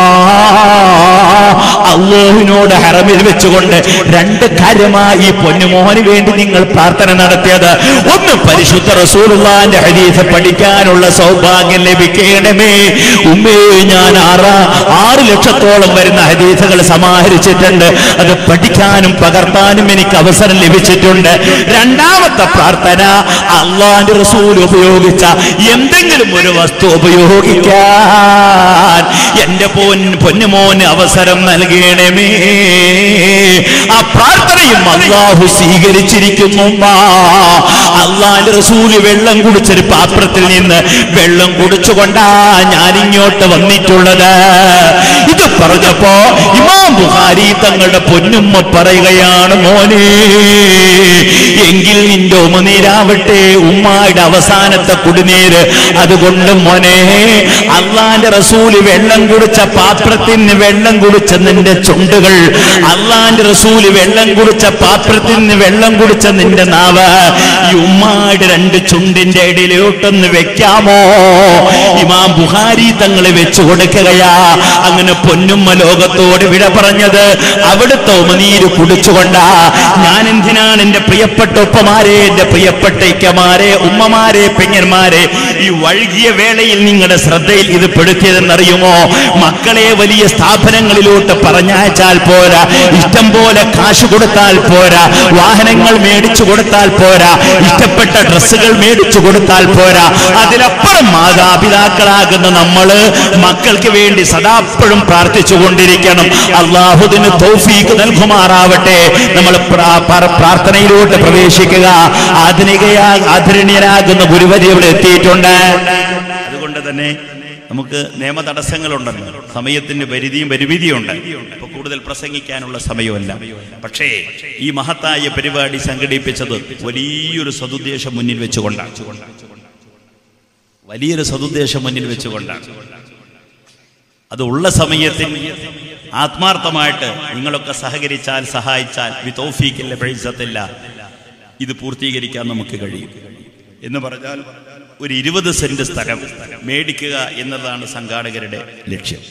അള്ളാഹുവിനോട് ഹറമിൽ വെച്ചുകൊണ്ട് രണ്ട് കാര്യമായി ഈ പൊന്നുമോന് വേണ്ടി നിങ്ങൾ പ്രാർത്ഥന നടത്തിയത് ഒന്ന് പരിശുദ്ധ റസൂലുള്ളാന്റെ ഹദീസ് പഠിക്കാനുള്ള സൗഭാഗ്യം ലഭിക്കണമേ ഉമ്മേ ഞാൻ ആറ് ആറ് ലക്ഷത്തോളം വരുന്ന ഹദീസുകൾ സമാഹരിച്ചിട്ടുണ്ട് അത് പഠിക്കാനും പകർത്താനും എനിക്ക് അവസരം ലഭിച്ചിട്ടുണ്ട് രണ്ടാമത്തെ പ്രാർത്ഥന അള്ളാന്റെ റസൂൽ ഉപയോഗിച്ച എന്തെങ്കിലും ഒരു വസ്തു ഉപയോഗിക്കാൻ എന്റെ പൊൻ പൊന്നുമോന് അവസരം നൽകണമേ ആ പ്രാർത്ഥനയും അള്ളാഹു സ്വീകരിച്ചിരിക്കുന്നു അള്ളാന്റെ റസൂല് വെള്ളം കുടിച്ചൊരു പാത്രത്തിൽ നിന്ന് വെള്ളം കുടിച്ചുകൊണ്ടാ ഞാൻ ഇങ്ങോട്ട് വന്നിട്ടുള്ളത് ഇത് പറഞ്ഞപ്പോ ഇമാം ബുഹാരി തങ്ങളുടെ പൊന്നുമ്മ പറയുകയാണ് മോനെ എങ്കിൽ നിന്റെ ഉമിനീരാവട്ടെ ഉമ്മായുടെ അവസാനത്തെ കുടിനീര് അതുകൊണ്ട് മോനെ അള്ളാന്റെ റസൂല് വെള്ളം കുടിച്ച പാത്രത്തിന് വെള്ളം കുടിച്ച നിന്റെ ചുണ്ടുകൾ അള്ളാന്റെ റസൂല് വെള്ളം കുടിച്ച പാത്രത്തിന് വെള്ളം കുടിച്ച നിന്റെ നാവ് ഈ ഉമ്മായുടെ രണ്ട് ചുണ്ടിന്റെ ഇടയിലോട്ടൊന്ന് വെക്കാമോ ഇമാം ബുഹാരി തങ്ങളെ വെച്ചു കൊടുക്കുകയാ അങ്ങനെ പൊന്നുമ്മ ലോകത്തോട് വിട പറഞ്ഞത് അവിടുത്തെ ഉമനീര് കുടിച്ചുകൊണ്ടാ ഞാൻ എന്തിനാണ് എന്റെ പ്രിയപ്പെട്ട ഉപ്പമാരെ എന്റെ പ്രിയപ്പെട്ട ഇക്കമാരെ ഉമ്മമാരെ പെങ്ങന്മാരെ ഈ വഴുകിയ വേളയിൽ നിങ്ങളുടെ ശ്രദ്ധയിൽ ഇത് പെടുത്തിയതെന്നറിയുമോ മക്കളെ വലിയ സ്ഥാപനങ്ങളിലോട്ട് പറഞ്ഞയച്ചാൽ പോരാ ഇഷ്ടം പോലെ കാശ് കൊടുത്താൽ പോരാ വാഹനങ്ങൾ മേടിച്ചു കൊടുത്താൽ പോരാ ഇഷ്ടപ്പെട്ട ഡ്രസ്സുകൾ മേടിച്ചു കൊടുത്താൽ പോരാ അതിലപ്പുറം മാതാപിതാക്കളാകുന്ന നമ്മള് മക്കൾക്ക് വേണ്ടി സദാപ്പോഴും പ്രാർത്ഥിച്ചു കൊണ്ടിരിക്കണം അള്ളാഹുദിന് തൗഫീക്ക് നൽകുമാറാവട്ടെ നമ്മൾ പ്രാ- പ്രാ- പ്രാർത്ഥനയിലോട്ട് പ്രവേശിക്കുക ആധുനികയാ ആദരണീയരാകുന്ന ഗുരുവരി ഇവിടെ എത്തിയിട്ടുണ്ട് അതുകൊണ്ട് തന്നെ നമുക്ക് നിയമ തടസ്സങ്ങളുണ്ടല്ലോ സമയത്തിന് പരിധിയും പരിമിതിയുണ്ട് ഇപ്പൊ കൂടുതൽ പ്രസംഗിക്കാനുള്ള സമയമല്ല പക്ഷേ ഈ മഹത്തായ പരിപാടി സംഘടിപ്പിച്ചത് വലിയൊരു സതുദ്ദേശം മുന്നിൽ വെച്ചുകൊണ്ടാണ് വലിയൊരു സതുദ്ദേശം മുന്നിൽ വെച്ചുകൊണ്ടാണ് അത് ഉള്ള സമയത്തിൽ ആത്മാർത്ഥമായിട്ട് നിങ്ങളൊക്കെ സഹകരിച്ചാൽ സഹായിച്ചാൽ വി തൗഫീക്കില്ല പ്രൈസത്തില്ല ഇത് പൂർത്തീകരിക്കാൻ നമുക്ക് കഴിയും എന്ന് പറഞ്ഞാൽ ഒരു ഇരുപത് സെന്റ് സ്ഥലം മേടിക്കുക എന്നതാണ് സംഘാടകരുടെ ലക്ഷ്യം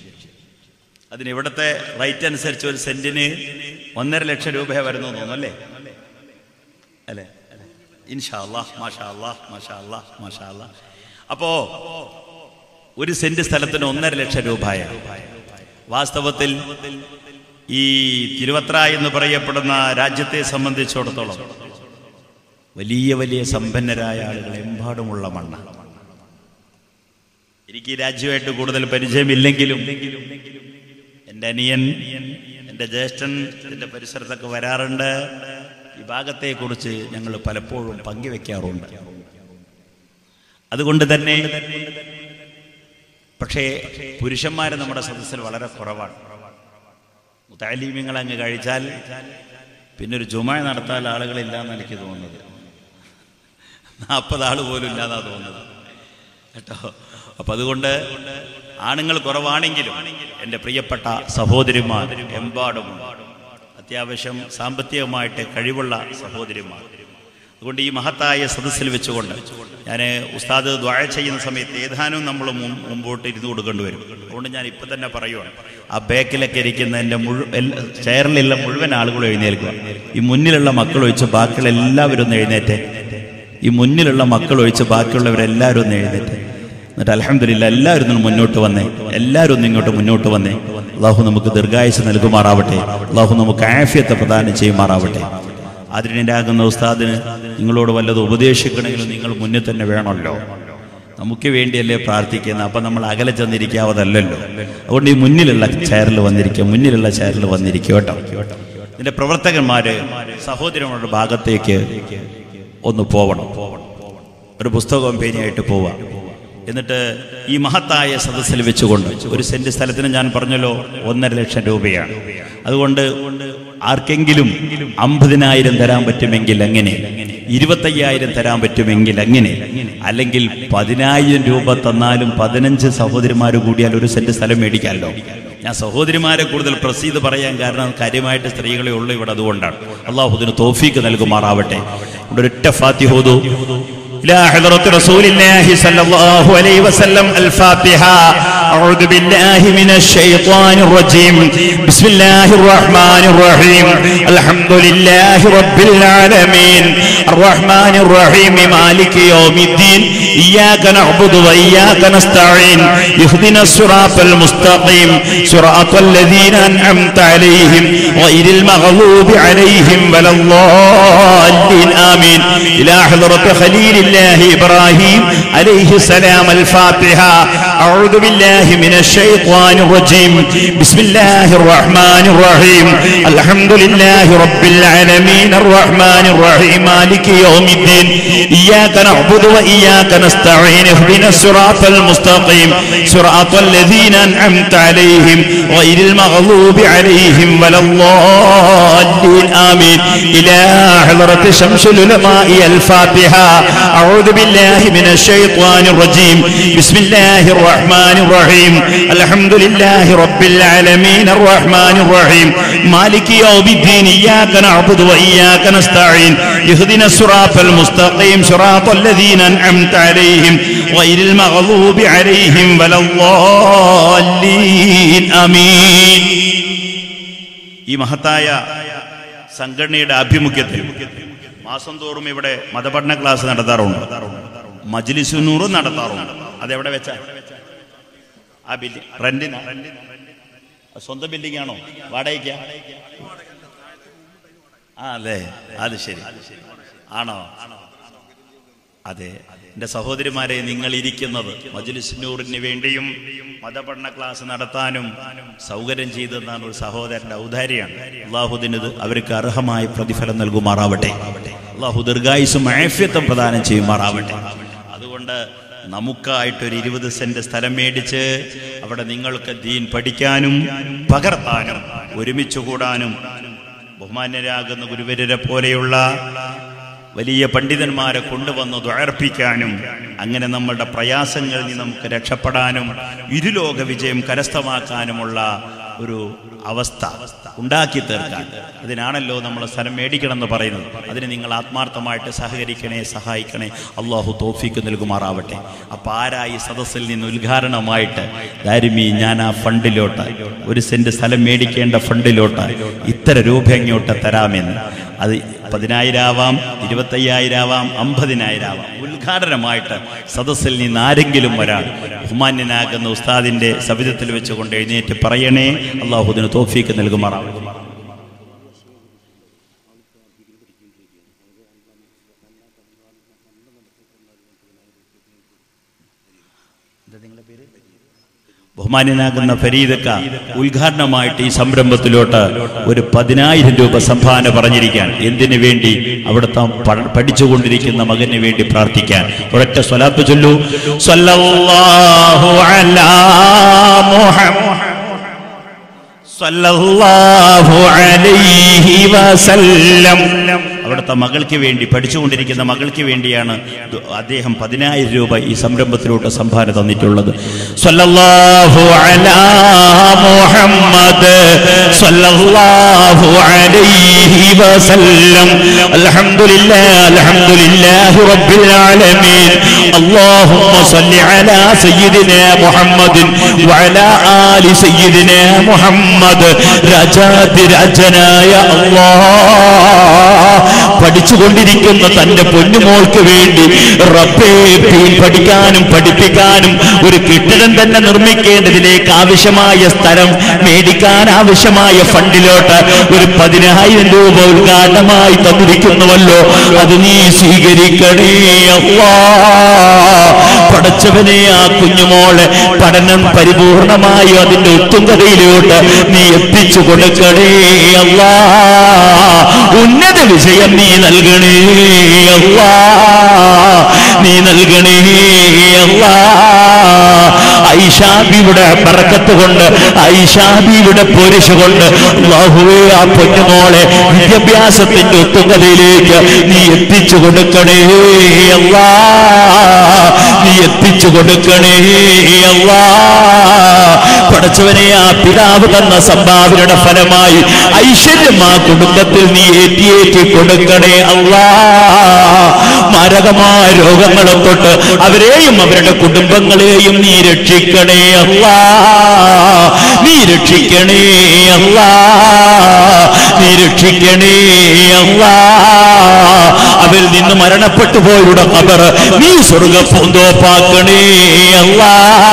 അതിന് ഇവിടുത്തെ റൈറ്റ് അനുസരിച്ച് ഒരു സെന്റിന് ഒന്നര ലക്ഷം രൂപ വരുന്നു തോന്നുന്നു അല്ലേ അല്ലേ ഇൻഷാ അല്ലാഹ് മാഷാ അല്ലാഹ് മാഷാ അല്ലാഹ് മാഷാ അല്ലാഹ് അപ്പോ ഒരു സെന്റ് സ്ഥലത്തിന് ഒന്നര ലക്ഷം രൂപയാണ് വാസ്തവത്തിൽ ഈ തിരുവത്ര എന്ന് പറയപ്പെടുന്ന രാജ്യത്തെ സംബന്ധിച്ചിടത്തോളം വലിയ വലിയ സമ്പന്നരായ ആളുകൾ എമ്പാടുമുള്ള മണ്ണ എനിക്ക് ഈ രാജ്യമായിട്ട് കൂടുതൽ പരിചയമില്ലെങ്കിലും എൻ്റെ അനിയൻ എൻ്റെ ജ്യേഷ്ഠൻ എൻ്റെ പരിസരത്തൊക്കെ വരാറുണ്ട് ഈ ഭാഗത്തെക്കുറിച്ച് ഞങ്ങൾ പലപ്പോഴും പങ്കുവെക്കാറുണ്ട് അതുകൊണ്ട് തന്നെ പക്ഷേ പുരുഷന്മാർ നമ്മുടെ സദസ്സിൽ വളരെ കുറവാണ് മുത്താലീമ്യങ്ങൾ അങ്ങ് കഴിച്ചാൽ പിന്നെ ഒരു ജുമ നടത്താൻ ആളുകളില്ല എന്ന് എനിക്ക് തോന്നുന്നത് നാൽപ്പത് ആൾ പോലും ഇല്ലാന്നാ തോന്നുന്നത് കേട്ടോ അപ്പൊ അതുകൊണ്ട് ആണുങ്ങൾ കുറവാണെങ്കിലും എൻ്റെ പ്രിയപ്പെട്ട സഹോദരിമാർ എമ്പാടും അത്യാവശ്യം സാമ്പത്തികമായിട്ട് കഴിവുള്ള സഹോദരിമാർ അതുകൊണ്ട് ഈ മഹത്തായ സദസ്സിൽ വെച്ചുകൊണ്ട് ഞാൻ ഉസ്താദ് ദ്വാഴ ചെയ്യുന്ന സമയത്ത് ഏതാനും നമ്മൾ മും- മുമ്പോട്ട് ഇരുന്ന് കൊടുക്കേണ്ടി വരും അതുകൊണ്ട് ഞാൻ ഇപ്പം തന്നെ പറയുവാണ് ആ ബാക്കിലൊക്കെ ഇരിക്കുന്ന എൻ്റെ മുഴുവൻ ചെയറിലുള്ള മുഴുവൻ ആളുകളും എഴുന്നേൽക്കുക ഈ മുന്നിലുള്ള മക്കൾ ഒഴിച്ച് ബാക്കിയുള്ള എല്ലാവരും ഒന്ന് എഴുന്നേറ്റേ ഈ മുന്നിലുള്ള മക്കൾ ഒഴിച്ച് ബാക്കിയുള്ളവരെല്ലാവരും ഒന്ന് എഴുന്നേറ്റ് എന്നിട്ട് അലഹമില്ല എല്ലാവരും ഒന്ന് മുന്നോട്ട് വന്നേ എല്ലാവരും ഒന്ന് ഇങ്ങോട്ട് മുന്നോട്ട് വന്നേ അള്ളാഹു നമുക്ക് ദീർഘായുസ് നൽകുമാറാവട്ടെ അള്ളാഹു നമുക്ക് ആഫിയത്തെ പ്രദാനം ചെയ്യുമാറാവട്ടെ അതിനാകുന്ന ഉസ്താദിന് നിങ്ങളോട് വല്ലതും ഉപദേശിക്കണമെങ്കിൽ നിങ്ങൾ മുന്നിൽ തന്നെ വേണമല്ലോ നമുക്ക് വേണ്ടിയല്ലേ പ്രാർത്ഥിക്കുന്നത് അപ്പം നമ്മൾ അകലെ ചെന്നിരിക്കാവതല്ലല്ലോ അതുകൊണ്ട് ഈ മുന്നിലുള്ള ചെയറിൽ വന്നിരിക്കുക മുന്നിലുള്ള ചെയറിൽ വന്നിരിക്കുക കേട്ടോ ഇതിന്റെ പ്രവർത്തകന്മാര് സഹോദരങ്ങളുടെ ഭാഗത്തേക്ക് ഒന്ന് പോവണം ഒരു പുസ്തകവും പേനയായിട്ട് പോവാം എന്നിട്ട് ഈ മഹത്തായ സദസ്സിൽ വെച്ചുകൊണ്ട് ഒരു സെന്റ് സ്ഥലത്തിന് ഞാൻ പറഞ്ഞല്ലോ ഒന്നര ലക്ഷം രൂപയാണ് അതുകൊണ്ട് ആർക്കെങ്കിലും അമ്പതിനായിരം തരാൻ പറ്റുമെങ്കിൽ അങ്ങനെ ഇരുപത്തയ്യായിരം തരാൻ പറ്റുമെങ്കിൽ അങ്ങനെ അല്ലെങ്കിൽ പതിനായിരം രൂപ തന്നാലും പതിനഞ്ച് സഹോദരിമാർ കൂടിയാൽ ഒരു സെന്റ് സ്ഥലം മേടിക്കാമല്ലോ ഞാൻ സഹോദരിമാരെ കൂടുതൽ പ്രസീത് പറയാൻ കാരണം കാര്യമായിട്ട് സ്ത്രീകളെ ഉള്ളൂ ഇവിടെ അതുകൊണ്ടാണ് അള്ളാഹുദിന് തോഫീക്ക് നൽകുമാറാവട്ടെ ഇവിടെ ഒരൊറ്റ ഫാത്തിഹോദു إلى حضرة رسول الله صلى الله عليه وسلم الفاتحة أعوذ بالله من الشيطان الرجيم بسم الله الرحمن الرحيم الحمد لله رب العالمين الرحمن الرحيم مالك يوم الدين إياك نعبد وإياك نستعين اهدنا الصراط المستقيم صراط الذين أنعمت عليهم غير المغضوب عليهم ولا الضالين آمين إلى حضرة خليل الله إبراهيم عليه السلام الفاتحة أعوذ بالله بالله من الشيطان الرجيم بسم الله الرحمن الرحيم الحمد لله رب العالمين الرحمن الرحيم مالك يوم الدين إياك نعبد وإياك نستعين اهدنا الصراط المستقيم صراط الذين أنعمت عليهم غير المغضوب عليهم ولا الضالين آمين إلى حضرة شمس العلماء الفاتحة أعوذ بالله من الشيطان الرجيم بسم الله الرحمن الرحيم الحمد لله رب العالمين الرحمن الرحيم مالك يوم الدين إياك نعبد وإياك نستعين اهدنا الصراط المستقيم صراط الذين أنعمت عليهم غير المغضوب عليهم ولا الضالين آمين ഈ മഹത്തായ സംഘടനയുടെ ആഭിമുഖ്യത്തിൽ മാസം തോറും ഇവിടെ മതപഠന ക്ലാസ് നടത്താറുണ്ട് മജ്ലിസുനൂറ് നടത്താറുണ്ട് അതെവിടെ വെച്ചാ ആ ബിൽഡിംഗ് റെന്റിന് സ്വന്തം ബിൽഡിംഗ് ആണോ വാടകയ്ക്ക ആ അല്ലേ അത് ശരി ആണോ അതെ എന്റെ സഹോദരിമാരെ നിങ്ങൾ ഇരിക്കുന്നത് മജുലിസ്നൂറിന് വേണ്ടിയും മതപഠന ക്ലാസ് നടത്താനും സൗകര്യം ചെയ്തെന്നാണ് ഒരു സഹോദരന്റെ ഔദാര്യാണ് അള്ളാഹുദിനത് അവർക്ക് അർഹമായ പ്രതിഫലം നൽകുമാറാവട്ടെ അള്ളാഹു ദീർഘായുസും ആഫ്യത്വം പ്രദാനം ചെയ്യുമാറാവട്ടെ അതുകൊണ്ട് നമുക്കായിട്ടൊരു ഇരുപത് സെന്റ് സ്ഥലം മേടിച്ച് അവിടെ നിങ്ങൾക്ക് ദീൻ പഠിക്കാനും പകർത്താനും ഒരുമിച്ച് കൂടാനും ബഹുമാന്യരാകുന്ന ഗുരുവരരെ പോലെയുള്ള വലിയ പണ്ഡിതന്മാരെ കൊണ്ടുവന്ന് ദ്വാർപ്പിക്കാനും അങ്ങനെ നമ്മളുടെ പ്രയാസങ്ങളിൽ നിന്ന് നമുക്ക് രക്ഷപ്പെടാനും ഇരുലോക വിജയം കരസ്ഥമാക്കാനുമുള്ള ഒരു അവസ്ഥ ഉണ്ടാക്കി തീർക്കാൻ അതിനാണല്ലോ നമ്മൾ സ്ഥലം മേടിക്കണം എന്ന് പറയുന്നത് അതിന് നിങ്ങൾ ആത്മാർത്ഥമായിട്ട് സഹകരിക്കണേ സഹായിക്കണേ അള്ളാഹു തോഫിക്ക് നൽകുമാറാവട്ടെ അപ്പൊ ആരാ ഈ സദസ്സിൽ നിന്ന് ഉദ്ഘാടനമായിട്ട് ദാരിമി ഞാൻ ആ ഫണ്ടിലോട്ട് ഒരു സെന്റ് സ്ഥലം മേടിക്കേണ്ട ഫണ്ടിലോട്ട് ഇത്ര രൂപ ഇങ്ങോട്ട് തരാമെന്ന് അത് പതിനായിരാവാം ഇരുപത്തയ്യായിരാവാം അമ്പതിനായിരാവാം ഉദ്ഘാടനമായിട്ട് സദസ്സിൽ നിന്ന് ആരെങ്കിലും ഒരാൾ ബഹുമാന്യനാകുന്ന ഉസ്താദിന്റെ സവിധത്തിൽ വെച്ചുകൊണ്ട് എഴുന്നേറ്റ് പറയണേ അള്ളാഹുദിന് തോഫീക്ക് നൽകുമാറാവും ബഹുമാന്യനാകുന്ന ഫരീദക്ക ഉദ്ഘാടനമായിട്ട് ഈ സംരംഭത്തിലോട്ട് ഒരു പതിനായിരം രൂപ സംഭാവന പറഞ്ഞിരിക്കാൻ എന്തിനു വേണ്ടി അവിടുത്തെ പ- പഠിച്ചുകൊണ്ടിരിക്കുന്ന മകന് വേണ്ടി പ്രാർത്ഥിക്കാൻ ഒരൊറ്റ സ്വലാത്ത് ചൊല്ലൂ സ്വല്ലല്ലാഹു അലാ മുഹമ്മദ് സല്ലല്ലാഹു അലൈഹി വസല്ലം അവിടുത്തെ മകൾക്ക് വേണ്ടി പഠിച്ചുകൊണ്ടിരിക്കുന്ന മകൾക്ക് വേണ്ടിയാണ് ദു- അദ്ദേഹം പതിനായിരം രൂപ ഈ സംരംഭത്തിലൂടെ സംഭാവന തന്നിട്ടുള്ളത് സല്ലല്ലാഹു അലാ മുഹമ്മദ് സല്ലല്ലാഹു അലൈഹി വസല്ലം അൽഹംദുലില്ലാഹ് അൽഹംദുലില്ലാഹി റബ്ബിൽ ആലമീൻ اللهم صل على سيدنا محمد وعلى آل سيدنا محمد രാജാതി രാജനായ അല്ലാ പഠിച്ചുകൊണ്ടിരിക്കുന്ന തന്റെ പൊന്നുമോൾക്ക് വേണ്ടി റബ്ബേ ദീൻ പഠിക്കാനും പഠിപ്പിക്കാനും ഒരു കെട്ടിടം തന്നെ നിർമ്മിക്കേണ്ടതിലേക്ക് ആവശ്യമായ സ്ഥലം മേടിക്കാൻ ആവശ്യമായ ഫണ്ടിലോട്ട് ഒരു പതിനായിരം രൂപ ഉദ്ഘാടനമായി തന്നിരിക്കുന്നുവല്ലോ അത് നീ സ്വീകരിക്കണേ അല്ലാ പടച്ചവനെ ആ കുഞ്ഞുമോളെ പഠനം പരിപൂർണമായി അതിന്റെ ഉത്തുംഗതയിലോട്ട് നീ എത്തിച്ചു കൊടുക്കണേ അല്ലാ ഉന്നത വിജയം നീ നൽകണേ അല്ലാ നീ നൽകണേ അല്ലാ ഐഷാബിയുടെ പറക്കത്ത് കൊണ്ട് ഐഷാബിയുടെ പൊരിശ കൊണ്ട് അല്ലാഹുവേ ആ പൊന്നുമോളെ വിദ്യാഭ്യാസത്തിന്റെ ഉത്തുംഗതയിലേക്ക് നീ എത്തിച്ചു കൊടുക്കണേ അല്ലാ നീ എത്തിച്ചു കൊടുക്കണേ അല്ലാ പടച്ചവനെ ആ പിതാവ് തന്ന സംഭാവനയുടെ ഫലമായി ഐശ്വര്യം ആ കുടുംബത്തിൽ നീ ഏറ്റിയേറ്റി കൊടുക്കണേ അല്ലാ മാരകമായ രോഗങ്ങളെ തൊട്ട് അവരെയും അവരുടെ കുടുംബങ്ങളെയും നീ രക്ഷിക്കണേ അല്ലാ നീ രക്ഷിക്കണേ അല്ലാ നീ രക്ഷിക്കണേ അല്ലാ അവരിൽ നിന്ന് മരണപ്പെട്ടു പോയുടെ കബർ നീ സ്വർഗ പൂന്തോപ്പാക്കണേ അല്ലാ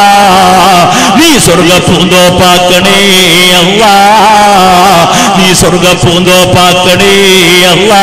നീ സ്വർഗ പൂന്തോപ്പാക്കണേ അല്ലാ നീ സ്വർഗ പൂന്തോപ്പാക്കണേ അല്ലാ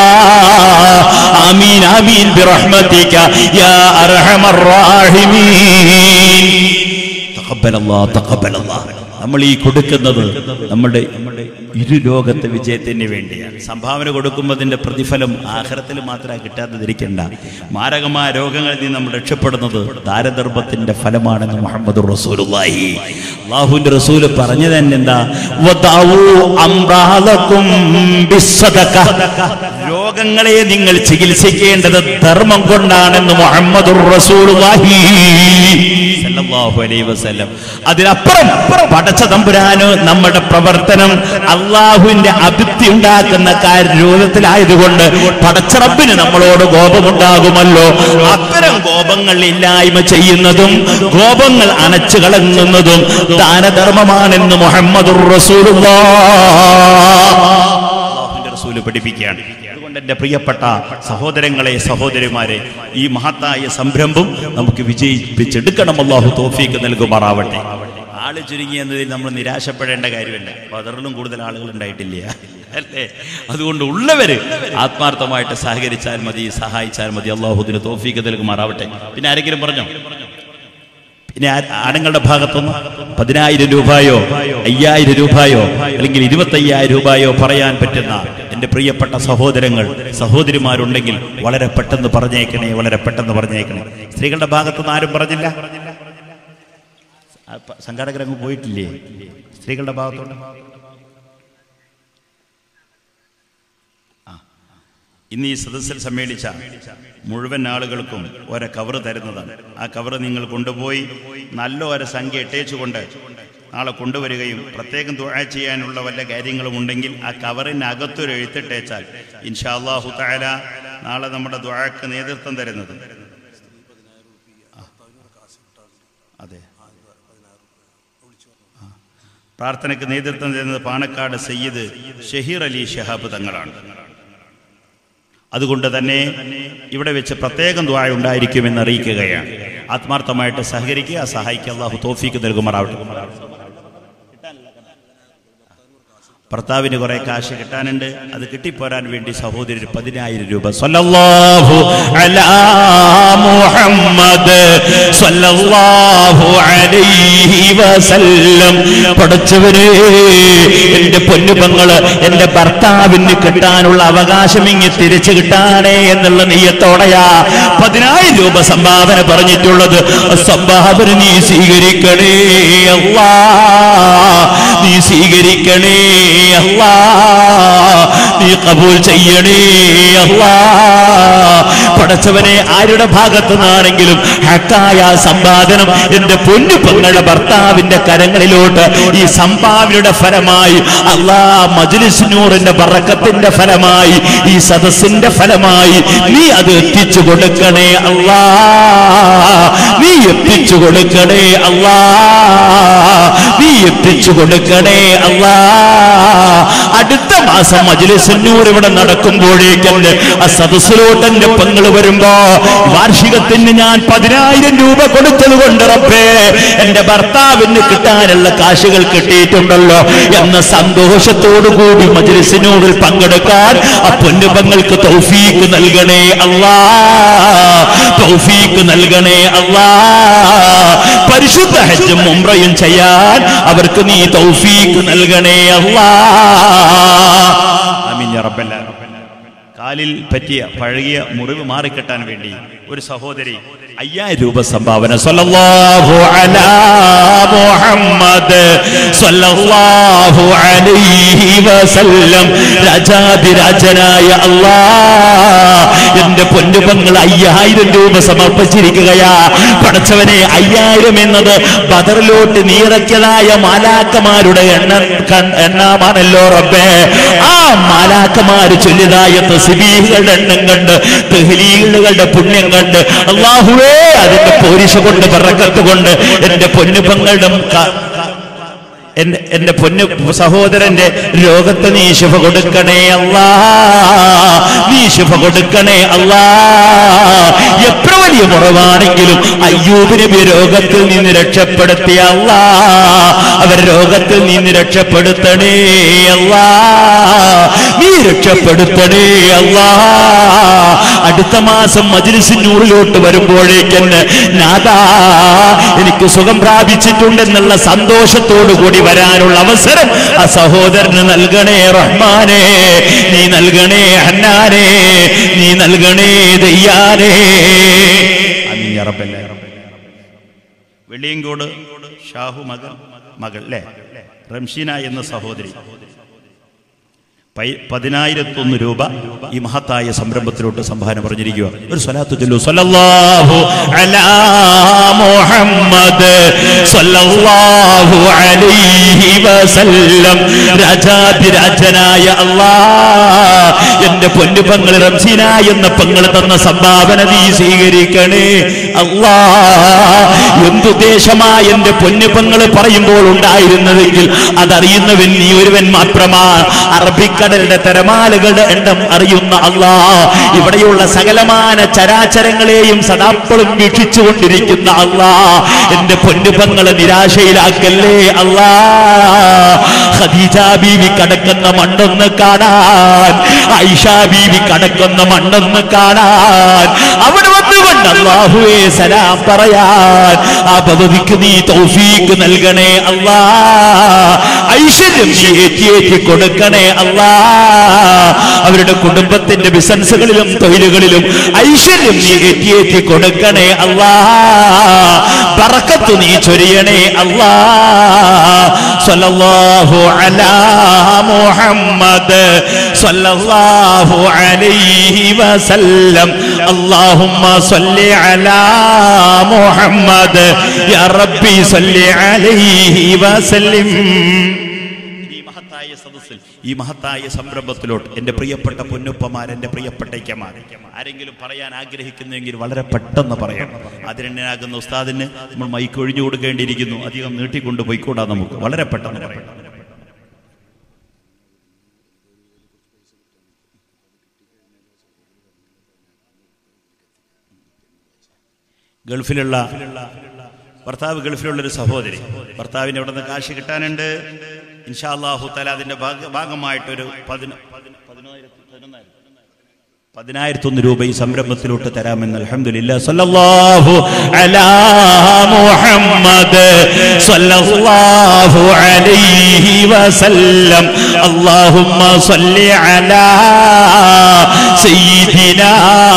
ആമീൻ ആമീൻ ബിറഹ്മതിക യാ അർഹമർ റാഹിമീൻ തഖബ്ബലല്ലാ തഖബ്ബലല്ലാ നമ്മൾ ഈ കൊടുക്കുന്നത് നമ്മുടെ ഇരു ലോകത്തെ വിജയത്തിന് വേണ്ടിയാണ് സംഭാവന കൊടുക്കുമ്പോൾ അതിന്റെ പ്രതിഫലം ആഹാരത്തിൽ മാത്രമേ കിട്ടാതിരിക്കേണ്ട മാരകമായ രോഗങ്ങളിൽ നിന്ന് നമ്മൾ രക്ഷപ്പെടുന്നത് ദാരദർഭത്തിന്റെ ഫലമാണെന്ന് മുഹമ്മദ് റസൂലുള്ളാഹി അള്ളാഹുവിന്റെ റസൂല് പറഞ്ഞു തന്നെ എന്താ വദാവൂ അംറാലക്കും ബിസ്സദഖ. രോഗങ്ങളെ നിങ്ങൾ ചികിത്സിക്കേണ്ടത് ധർമ്മം കൊണ്ടാണെന്ന് മുഹമ്മദ് റസൂലുള്ളാഹി സല്ലല്ലാഹു അലൈഹി വസല്ലം അതിനപ്പുറം പടച്ച തമ്പുരാന് നമ്മുടെ പ്രവർത്തനം അള്ളാഹുവിന്റെ അതിർത്തി ഉണ്ടാക്കുന്ന കാര്യ രൂപത്തിലായതുകൊണ്ട് പടച്ചറപ്പിന് നമ്മളോട് കോപമുണ്ടാകുമല്ലോ അത്തരം കോപങ്ങൾ ഇല്ലായ്മ ചെയ്യുന്നതും കോപങ്ങൾ അണച്ചു കളങ്ങുന്നതും ദാനധർമ്മമാണെന്ന് മുഹമ്മദ് റസൂലുള്ളാഹ് റസൂല് പഠിപ്പിക്കുകയാണ് അതുകൊണ്ട് എൻ്റെ പ്രിയപ്പെട്ട സഹോദരങ്ങളെ സഹോദരിമാരെ ഈ മഹത്തായ സംരംഭം നമുക്ക് വിജയിപ്പിച്ചെടുക്കണം അള്ളാഹു തോഫീക്ക് നൽകുമാറാവട്ടെ ആള് ചുരുങ്ങി എന്നതിൽ നമ്മൾ നിരാശപ്പെടേണ്ട കാര്യമല്ല ബദറിലും കൂടുതൽ ആളുകൾ ഉണ്ടായിട്ടില്ല അല്ലേ അതുകൊണ്ട് ഉള്ളവര് ആത്മാർത്ഥമായിട്ട് സഹകരിച്ചാൽ മതി സഹായിച്ചാൽ മതി അള്ളാഹുദിന് തോഫീക്ക് നൽകുമാറാവട്ടെ പിന്നെ ആരെങ്കിലും പറഞ്ഞോ പിന്നെ ആ- ആണുങ്ങളുടെ ഭാഗത്തുനിന്ന് പതിനായിരം രൂപയോ അയ്യായിരം രൂപയോ അല്ലെങ്കിൽ ഇരുപത്തി അയ്യായിരം രൂപയോ പറയാൻ പറ്റുന്ന എന്റെ പ്രിയപ്പെട്ട സഹോദരങ്ങൾ സഹോദരിമാരുണ്ടെങ്കിൽ വളരെ പെട്ടെന്ന് പറഞ്ഞേക്കണേ വളരെ പെട്ടെന്ന് പറഞ്ഞേക്കണേ സ്ത്രീകളുടെ ഭാഗത്തുനിന്ന് ആരും പറഞ്ഞില്ല ആ, പ- സംഘാടകരങ്ങ് പോയിട്ടില്ലേ സ്ത്രീകളുടെ ഭാഗത്തോട്ട് ഇന്ന് ഈ സദസ്സിൽ സമ്മേളിച്ച മുഴുവൻ ആളുകൾക്കും ഒരെ കവറ് തരുന്നതാണ് ആ കവറ് നിങ്ങൾ കൊണ്ടുപോയി നല്ല ഒരു സംഖ്യ ഇട്ടേച്ചുകൊണ്ട് നാളെ കൊണ്ടുവരികയും പ്രത്യേകം ദുആ ചെയ്യാനുള്ള വല്ല കാര്യങ്ങളും ഉണ്ടെങ്കിൽ ആ കവറിനകത്തൊരു എഴുത്തിട്ടേച്ചാൽ ഇൻഷാ അല്ലാഹു തആല നാളെ നമ്മുടെ ദുആക്ക് നേതൃത്വം തരുന്നത് ആ. അതെ ആ. പ്രാർത്ഥനയ്ക്ക് നേതൃത്വം തരുന്നത് പാണക്കാട് സയ്യിദ് ഷഹീർ അലി ഷഹാബ് തങ്ങളാണ് അതുകൊണ്ട് തന്നെ ഇവിടെ വെച്ച് പ്രത്യേകം ദ്വായ ഉണ്ടായിരിക്കുമെന്ന് അറിയിക്കുകയാണ് ആത്മാർത്ഥമായിട്ട് സഹകരിക്കുക സഹായിക്കുക അള്ളാഹു തോഫീക്ക് നൽകുമാറാവട്ടെ ഭർത്താവിന് കുറെ കാശ് കിട്ടാനുണ്ട് അത് കിട്ടിപ്പോരാൻ വേണ്ടി സഹോദരർ പതിനായിരം രൂപ സ്വല്ലല്ലാഹു അലാ മുഹമ്മദ് സ്വല്ലല്ലാഹു അലൈഹി വസല്ലം പടച്ചവരെ എന്റെ പൊന്നുപങ്ങള് എന്റെ ഭർത്താവിന് കിട്ടാനുള്ള അവകാശം ഇങ്ങി തിരിച്ചു കിട്ടാനേ എന്നുള്ള നെയ്യത്തോടെയാ പതിനായിരം രൂപ സംഭാവന പറഞ്ഞിട്ടുള്ളത് ആ സംഭാവന നീ സ്വീകരിക്കണേ അല്ലാ നീ സ്വീകരിക്കണേ അല്ലാ നീ കബൂൽ ചെയ്യണേ അല്ലാ പടച്ചവനെ ആരുടെ ഭാഗത്തു നിന്നാണെങ്കിലും ഹക്കായ സമ്പാദനം എന്റെ പൊന്നു പെങ്ങളുടെ ഭർത്താവിന്റെ കരങ്ങളിലോട്ട് ഈ സംഭാവനയുടെ ഫലമായി അള്ളാ മജ്ലിസ്നൂറിന്റെ ബറക്കത്തിന്റെ ഫലമായി ഈ സദസ്സിന്റെ ഫലമായി നീ അത് എത്തിച്ചു കൊടുക്കണേ അല്ലാ നീ എത്തിച്ചു കൊടുക്കണേ അല്ലാ നീ എത്തിച്ചു കൊടുക്കണേ അല്ലാ അടുത്ത മാസം മജ്ലിസ്നൂർ ഇവിടെ നടക്കുമ്പോഴേക്കും ആ സദസ്സിലോട്ട് എന്റെ പെങ്ങൾ വരുമ്പോ വാർഷികത്തിന് ഞാൻ പതിനായിരം രൂപ കൊടുത്തത് കൊണ്ട് റബ്ബേ എന്റെ ഭർത്താവിന് കിട്ടാനുള്ള കാശുകൾ കിട്ടിയിട്ടുണ്ടല്ലോ എന്ന സന്തോഷത്തോടു കൂടി മജ്ലിസിനോടിൽ പങ്കെടുക്കാൻ ആ പൊന്നുപങ്ങൾക്ക് തൗഫീക്ക് നൽകണേ അല്ലാ തൗഫീക്ക് നൽകണേ അല്ലാ പരിശുദ്ധ ഹജ്ജും ഉംറയും ചെയ്യാൻ അവർക്ക് നീ തൗഫീക്ക് നൽകണേ അല്ലാ ആമീൻ യാ റബ്ബൽ ആലമീൻ. കാലിൽ പറ്റിയ പഴകിയ മുറിവ് മാറിക്കിട്ടാൻ വേണ്ടി ഒരു സഹോദരി അയ്യായിരം രൂപ സംഭാവന സല്ലല്ലാഹു അലാ മുഹമ്മദ് സല്ലല്ലാഹു അലൈഹി വസല്ലം രാജാതിരാജനായ അല്ലാ എന്റെ പൊന്നുപങ്ങൾ അയ്യായിരം രൂപ സമർപ്പിച്ചിരിക്കുകയാ പടച്ചവനെ അയ്യായിരം എന്നത് ബദറിലോട്ട് നീറയ്ക്കലായ മാലാക്കമാരുടെ എണ്ണ കൺ- എണ്ണമാണല്ലോ റബ്ബേ ആ മാലാക്കമാര് ചൊല്ലിയതായ തസ്ബീഹുകളുടെ എണ്ണം കണ്ട് തെഹ്ലീലുകളുടെ പുണ്യം കണ്ട് അള്ളാഹുവേ അതിന്റെ പോരിശ കൊണ്ട് പറക്കത്ത് കൊണ്ട് എന്റെ പൊന്നുപങ്ങളുടെ ക- എന്റെ എന്റെ പൊന്നു സഹോദരന്റെ രോഗത്തെ നീ ശുഭ കൊടുക്കണേ അല്ലാ നീ ശുഭ കൊടുക്കണേ അല്ലാ എത്ര വലിയ കുറവാണെങ്കിലും അയ്യൂബ് നബി രോഗത്തിൽ നിന്ന് രക്ഷപ്പെടുത്തിയ അല്ലാ അവർ രോഗത്തിൽ നിന്ന് രക്ഷപ്പെടുത്തണേ അല്ലാ നീ രക്ഷപ്പെടുത്തണേ അല്ലാ അടുത്ത മാസം മജ്ലിസിനൂറിലോട്ട് വരുമ്പോഴേക്കെന്നെ നാദാ എനിക്ക് സുഖം പ്രാപിച്ചിട്ടുണ്ടെന്നുള്ള സന്തോഷത്തോടു കൂടി വരാനുള്ള അവസരം ആ സഹോദരന് നൽകണേ റഹ്മാനെ നീ നൽകണേ ഹന്നാനെ നീ നൽകണേ ദയ്യാനേ അമീൻ യാ റബ്ബൽ ആലമീൻ. വെള്ളിയങ്കോട് ഷാഹു മകൻ മകൾ അല്ലേ റംഷീന എന്ന സഹോദരി പൈ- പതിനായിരത്തൊന്ന് രൂപ ഈ മഹത്തായ സംരംഭത്തിലോട്ട് സംഭാവന പറഞ്ഞിരിക്കുക ഒരു സ്വലാത്തു ചൊല്ലു സല്ലല്ലാഹു അലാ മുഹമ്മദ് സല്ലല്ലാഹു അലൈഹി വസല്ലം രാജാതിരാജനായ അല്ലാ എന്റെ പൊന്നു പങ്ങൾ റംസീന എന്ന പങ്ങൾ തന്ന സംഭാവന നീ സ്വീകരിക്കണേ അല്ലാ എന്തുദ്ദേശമായ എന്റെ പൊന്നു പങ്ങൾ പറയുമ്പോൾ ഉണ്ടായിരുന്നതെങ്കിൽ അതറിയുന്നവൻ നീ ഒരുവൻ മാത്രമാ അറബിക്കടലിന്റെ തിരമാലകളുടെ എണ്ണം അറിയുന്ന അല്ലാ ഇവിടെയുള്ള സകലമാന ചരാചരങ്ങളെയും സദാപ്പളും വീക്ഷിച്ചുകൊണ്ടിരിക്കുന്ന അല്ലാ എന്റെ പൊന്നുപങ്ങളെ നിരാശയിലാക്കല്ലേ അല്ലാ ഖദീജ ബീവി കടക്കുന്ന മണ്ണൊന്ന് കാണാൻ ഐഷ ബീവി കടക്കുന്ന മണ്ണൊന്ന് കാണാൻ അവിടെ വന്നുകൊണ്ട് അള്ളാഹുവേ സലാം പറയാൻ ആ ഭഗവിക്ക് നീ തൗഫീക്ക് നൽകണേ അല്ലാ ഐശ്വര്യം നീ ഏറ്റിയേറ്റി കൊടുക്കണേ അല്ലാ അവരുടെ കുടുംബത്തിന്റെ ബിസിനസ്സുകളിലും തൊഴിലുകളിലും ഐശ്വര്യം നീ ഏറ്റിയേറ്റി കൊടുക്കണേ അല്ലാ ബറക്കത്ത് നീ ചൊരിയണേ അല്ലാ സ്വല്ലല്ലാഹു അലാ മുഹമ്മദ് സ്വല്ലല്ലാഹു അലൈഹി വസല്ലം അല്ലാഹുമ്മ സ്വല്ലി അലാ മുഹമ്മദ് യാ റബ്ബി സ്വല്ലി അലൈഹി വസല്ലം ഈ മഹത്തായ സദസ്സിൽ ഈ മഹത്തായ സംരംഭത്തിലോട്ട് എന്റെ പ്രിയപ്പെട്ട പൊന്നുപ്പമാർ എന്റെ പ്രിയപ്പെട്ട ഇക്കമാർ ആരെങ്കിലും പറയാൻ ആഗ്രഹിക്കുന്നെങ്കിൽ വളരെ പെട്ടെന്ന് പറയണം അതിനെന്നാകുന്ന ഉസ്താദിന് നമ്മൾ മൈക്ക് ഒഴിഞ്ഞു കൊടുക്കേണ്ടിയിരിക്കുന്നു അധികം നീട്ടിക്കൊണ്ട് പോയിക്കൂടാ നമുക്ക് വളരെ പെട്ടെന്ന് പറയണം ഗൾഫിലുള്ള ഭർത്താവ് ഗൾഫിലുള്ള ഒരു സഹോദരി ഭർത്താവിന് ഇവിടെ നിന്ന് കാശ് കിട്ടാനുണ്ട് ഇൻഷാല്ലാഹു തല അതിന്റെ ഭാഗ- ഭാഗമായിട്ടൊരു പതിന പതിനായിരത്തി പതിനൊന്നായിരം പതിനായിരത്തൊന്ന് രൂപ ഈ സംരംഭത്തിലോട്ട് തരാമെന്ന് അൽഹംദുലില്ലാ സല്ലല്ലാഹു അലാ മുഹമ്മദ് സല്ലല്ലാഹു അലൈഹി വസല്ലം അല്ലാഹുമ്മ സല്ലി അലാ സയ്യിദിനാ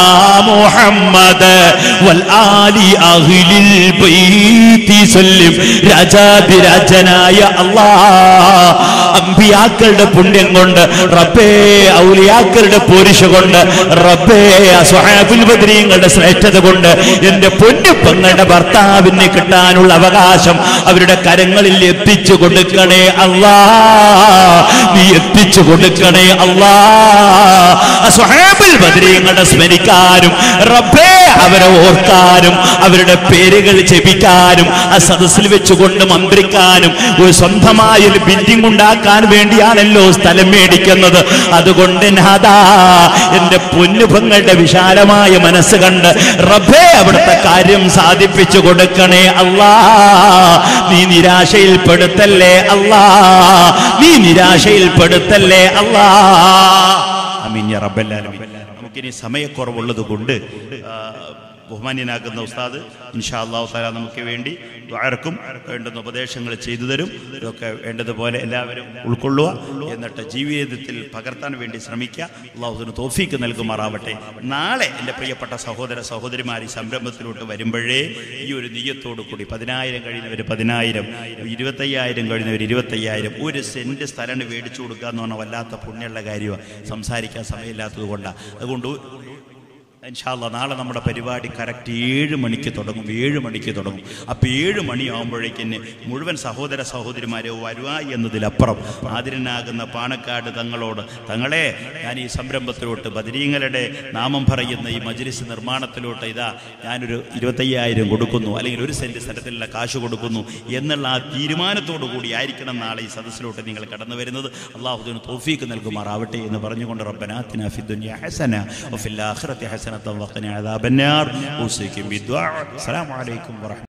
മുഹമ്മദ് വൽ ആലി അഹ്ലിൽ ബൈത്തി സല്ലിം രാജാതിരാജനായ അല്ലാഹ് അമ്പിയാക്കളുടെ പുണ്യം കൊണ്ട് റബ്ബേ ഔലിയാക്കളുടെ പോരിശ കൊണ്ട് റബ്ബേ സ്വഹാബുൽ ബദ്രീങ്ങളുടെ ശ്രേഷ്ഠത കൊണ്ട് എന്റെ പൊന്നുപ്പങ്ങളുടെ ഭർത്താവിന് കിട്ടാനുള്ള അവകാശം അവരുടെ കരങ്ങളിൽ എത്തിച്ചു കൊടുക്കണേ അല്ലാ നീ എത്തിച്ചു കൊടുക്കണേ അല്ലാ സ്വഹാബുൽ ബദ്രീങ്ങളുടെ സ്മരിക്കാനും റബ്ബേ അവരെ ഓർക്കാനും അവരുടെ പേരുകൾ ജപിക്കാനും ആ സദസ്സിൽ വെച്ചുകൊണ്ട് മന്ത്രിക്കാനും ഒരു സ്വന്തമായ ഒരു ബിൽഡിംഗ് ഉണ്ടാക്കാൻ വേണ്ടിയാണല്ലോ സ്ഥലം മേടിക്കുന്നത് അതുകൊണ്ട് നാദാ എന്റെ പൊന്നുഭങ്ങളുടെ വിശാലമായ മനസ്സ് കണ്ട് റബ്ബേ അവിടുത്തെ കാര്യം സാധിപ്പിച്ചു കൊടുക്കണേ അല്ലാ നീ നിരാശയിൽപ്പെടുത്തല്ലേ അല്ലാ നീ നിരാശയിൽപ്പെടുത്തല്ലേ അല്ലാ അമീൻ യാ റബ്ബൽ ആലമീൻ നമുക്കിനി സമയക്കുറവുള്ളത് കൊണ്ട് ആ, ബഹുമാന്യനാക്കുന്ന ഉസ്താദ് ഇൻഷാ അള്ളാഹു താല നമുക്ക് വേണ്ടി ദ്വാരക്കും വേണ്ടുന്ന ഉപദേശങ്ങൾ ചെയ്തു തരും ഇതൊക്കെ വേണ്ടതുപോലെ എല്ലാവരും ഉൾക്കൊള്ളുക എന്നിട്ട് ജീവിതത്തിൽ പകർത്താൻ വേണ്ടി ശ്രമിക്കുക അള്ളാഹുദിന് തോഫീക്ക് നൽകുമാറാവട്ടെ നാളെ എൻ്റെ പ്രിയപ്പെട്ട സഹോദര സഹോദരിമാർ ഈ സംരംഭത്തിലോട്ട് വരുമ്പോഴേ ഈ ഒരു നീയത്തോടു കൂടി പതിനായിരം കഴിയുന്നവർ പതിനായിരം ഇരുപത്തയ്യായിരം കഴിയുന്നവർ ഇരുപത്തയ്യായിരം ഒരു സെന്റ് സ്ഥലം മേടിച്ചു കൊടുക്കുക എന്ന് പറഞ്ഞാൽ വല്ലാത്ത പുണ്യമുള്ള കാര്യമാണ് സംസാരിക്കാൻ സമയമില്ലാത്തത് കൊണ്ടാണ് അതുകൊണ്ട് ഇൻഷാല്ല നാളെ നമ്മുടെ പരിപാടി കറക്റ്റ് ഏഴ് മണിക്ക് തുടങ്ങും ഏഴ് മണിക്ക് തുടങ്ങും അപ്പോൾ ഏഴ് മണിയാകുമ്പോഴേക്കിന് മുഴുവൻ സഹോദര സഹോദരിമാരെ വരുക എന്നതിലപ്പുറം ആതിരനാകുന്ന പാണക്കാട് തങ്ങളോട് തങ്ങളെ ഞാൻ ഈ സംരംഭത്തിലോട്ട് ബദരീങ്ങളുടെ നാമം പറയുന്ന ഈ മജ്ലിസ് നിർമ്മാണത്തിലോട്ട് ഇതാ ഞാനൊരു ഇരുപത്തയ്യായിരം കൊടുക്കുന്നു അല്ലെങ്കിൽ ഒരു സെന്റ് സ്ഥലത്തിലുള്ള കാശ് കൊടുക്കുന്നു എന്നുള്ള ആ തീരുമാനത്തോടു കൂടി ആയിരിക്കണം നാളെ ഈ സദസ്സിലോട്ട് നിങ്ങൾ കടന്നു വരുന്നത് അള്ളാഹുദിന് തോഫീക്ക് നൽകുമാറാവട്ടെ എന്ന് പറഞ്ഞുകൊണ്ട് റബ്ബനാത്തിന ഫിദ്ദുനിയ ഹസന വഫിൽ ആഖിറതി ഹസന حسنة وقنا عذاب النار أوصيكم بالدعاء السلام عليكم ورحمة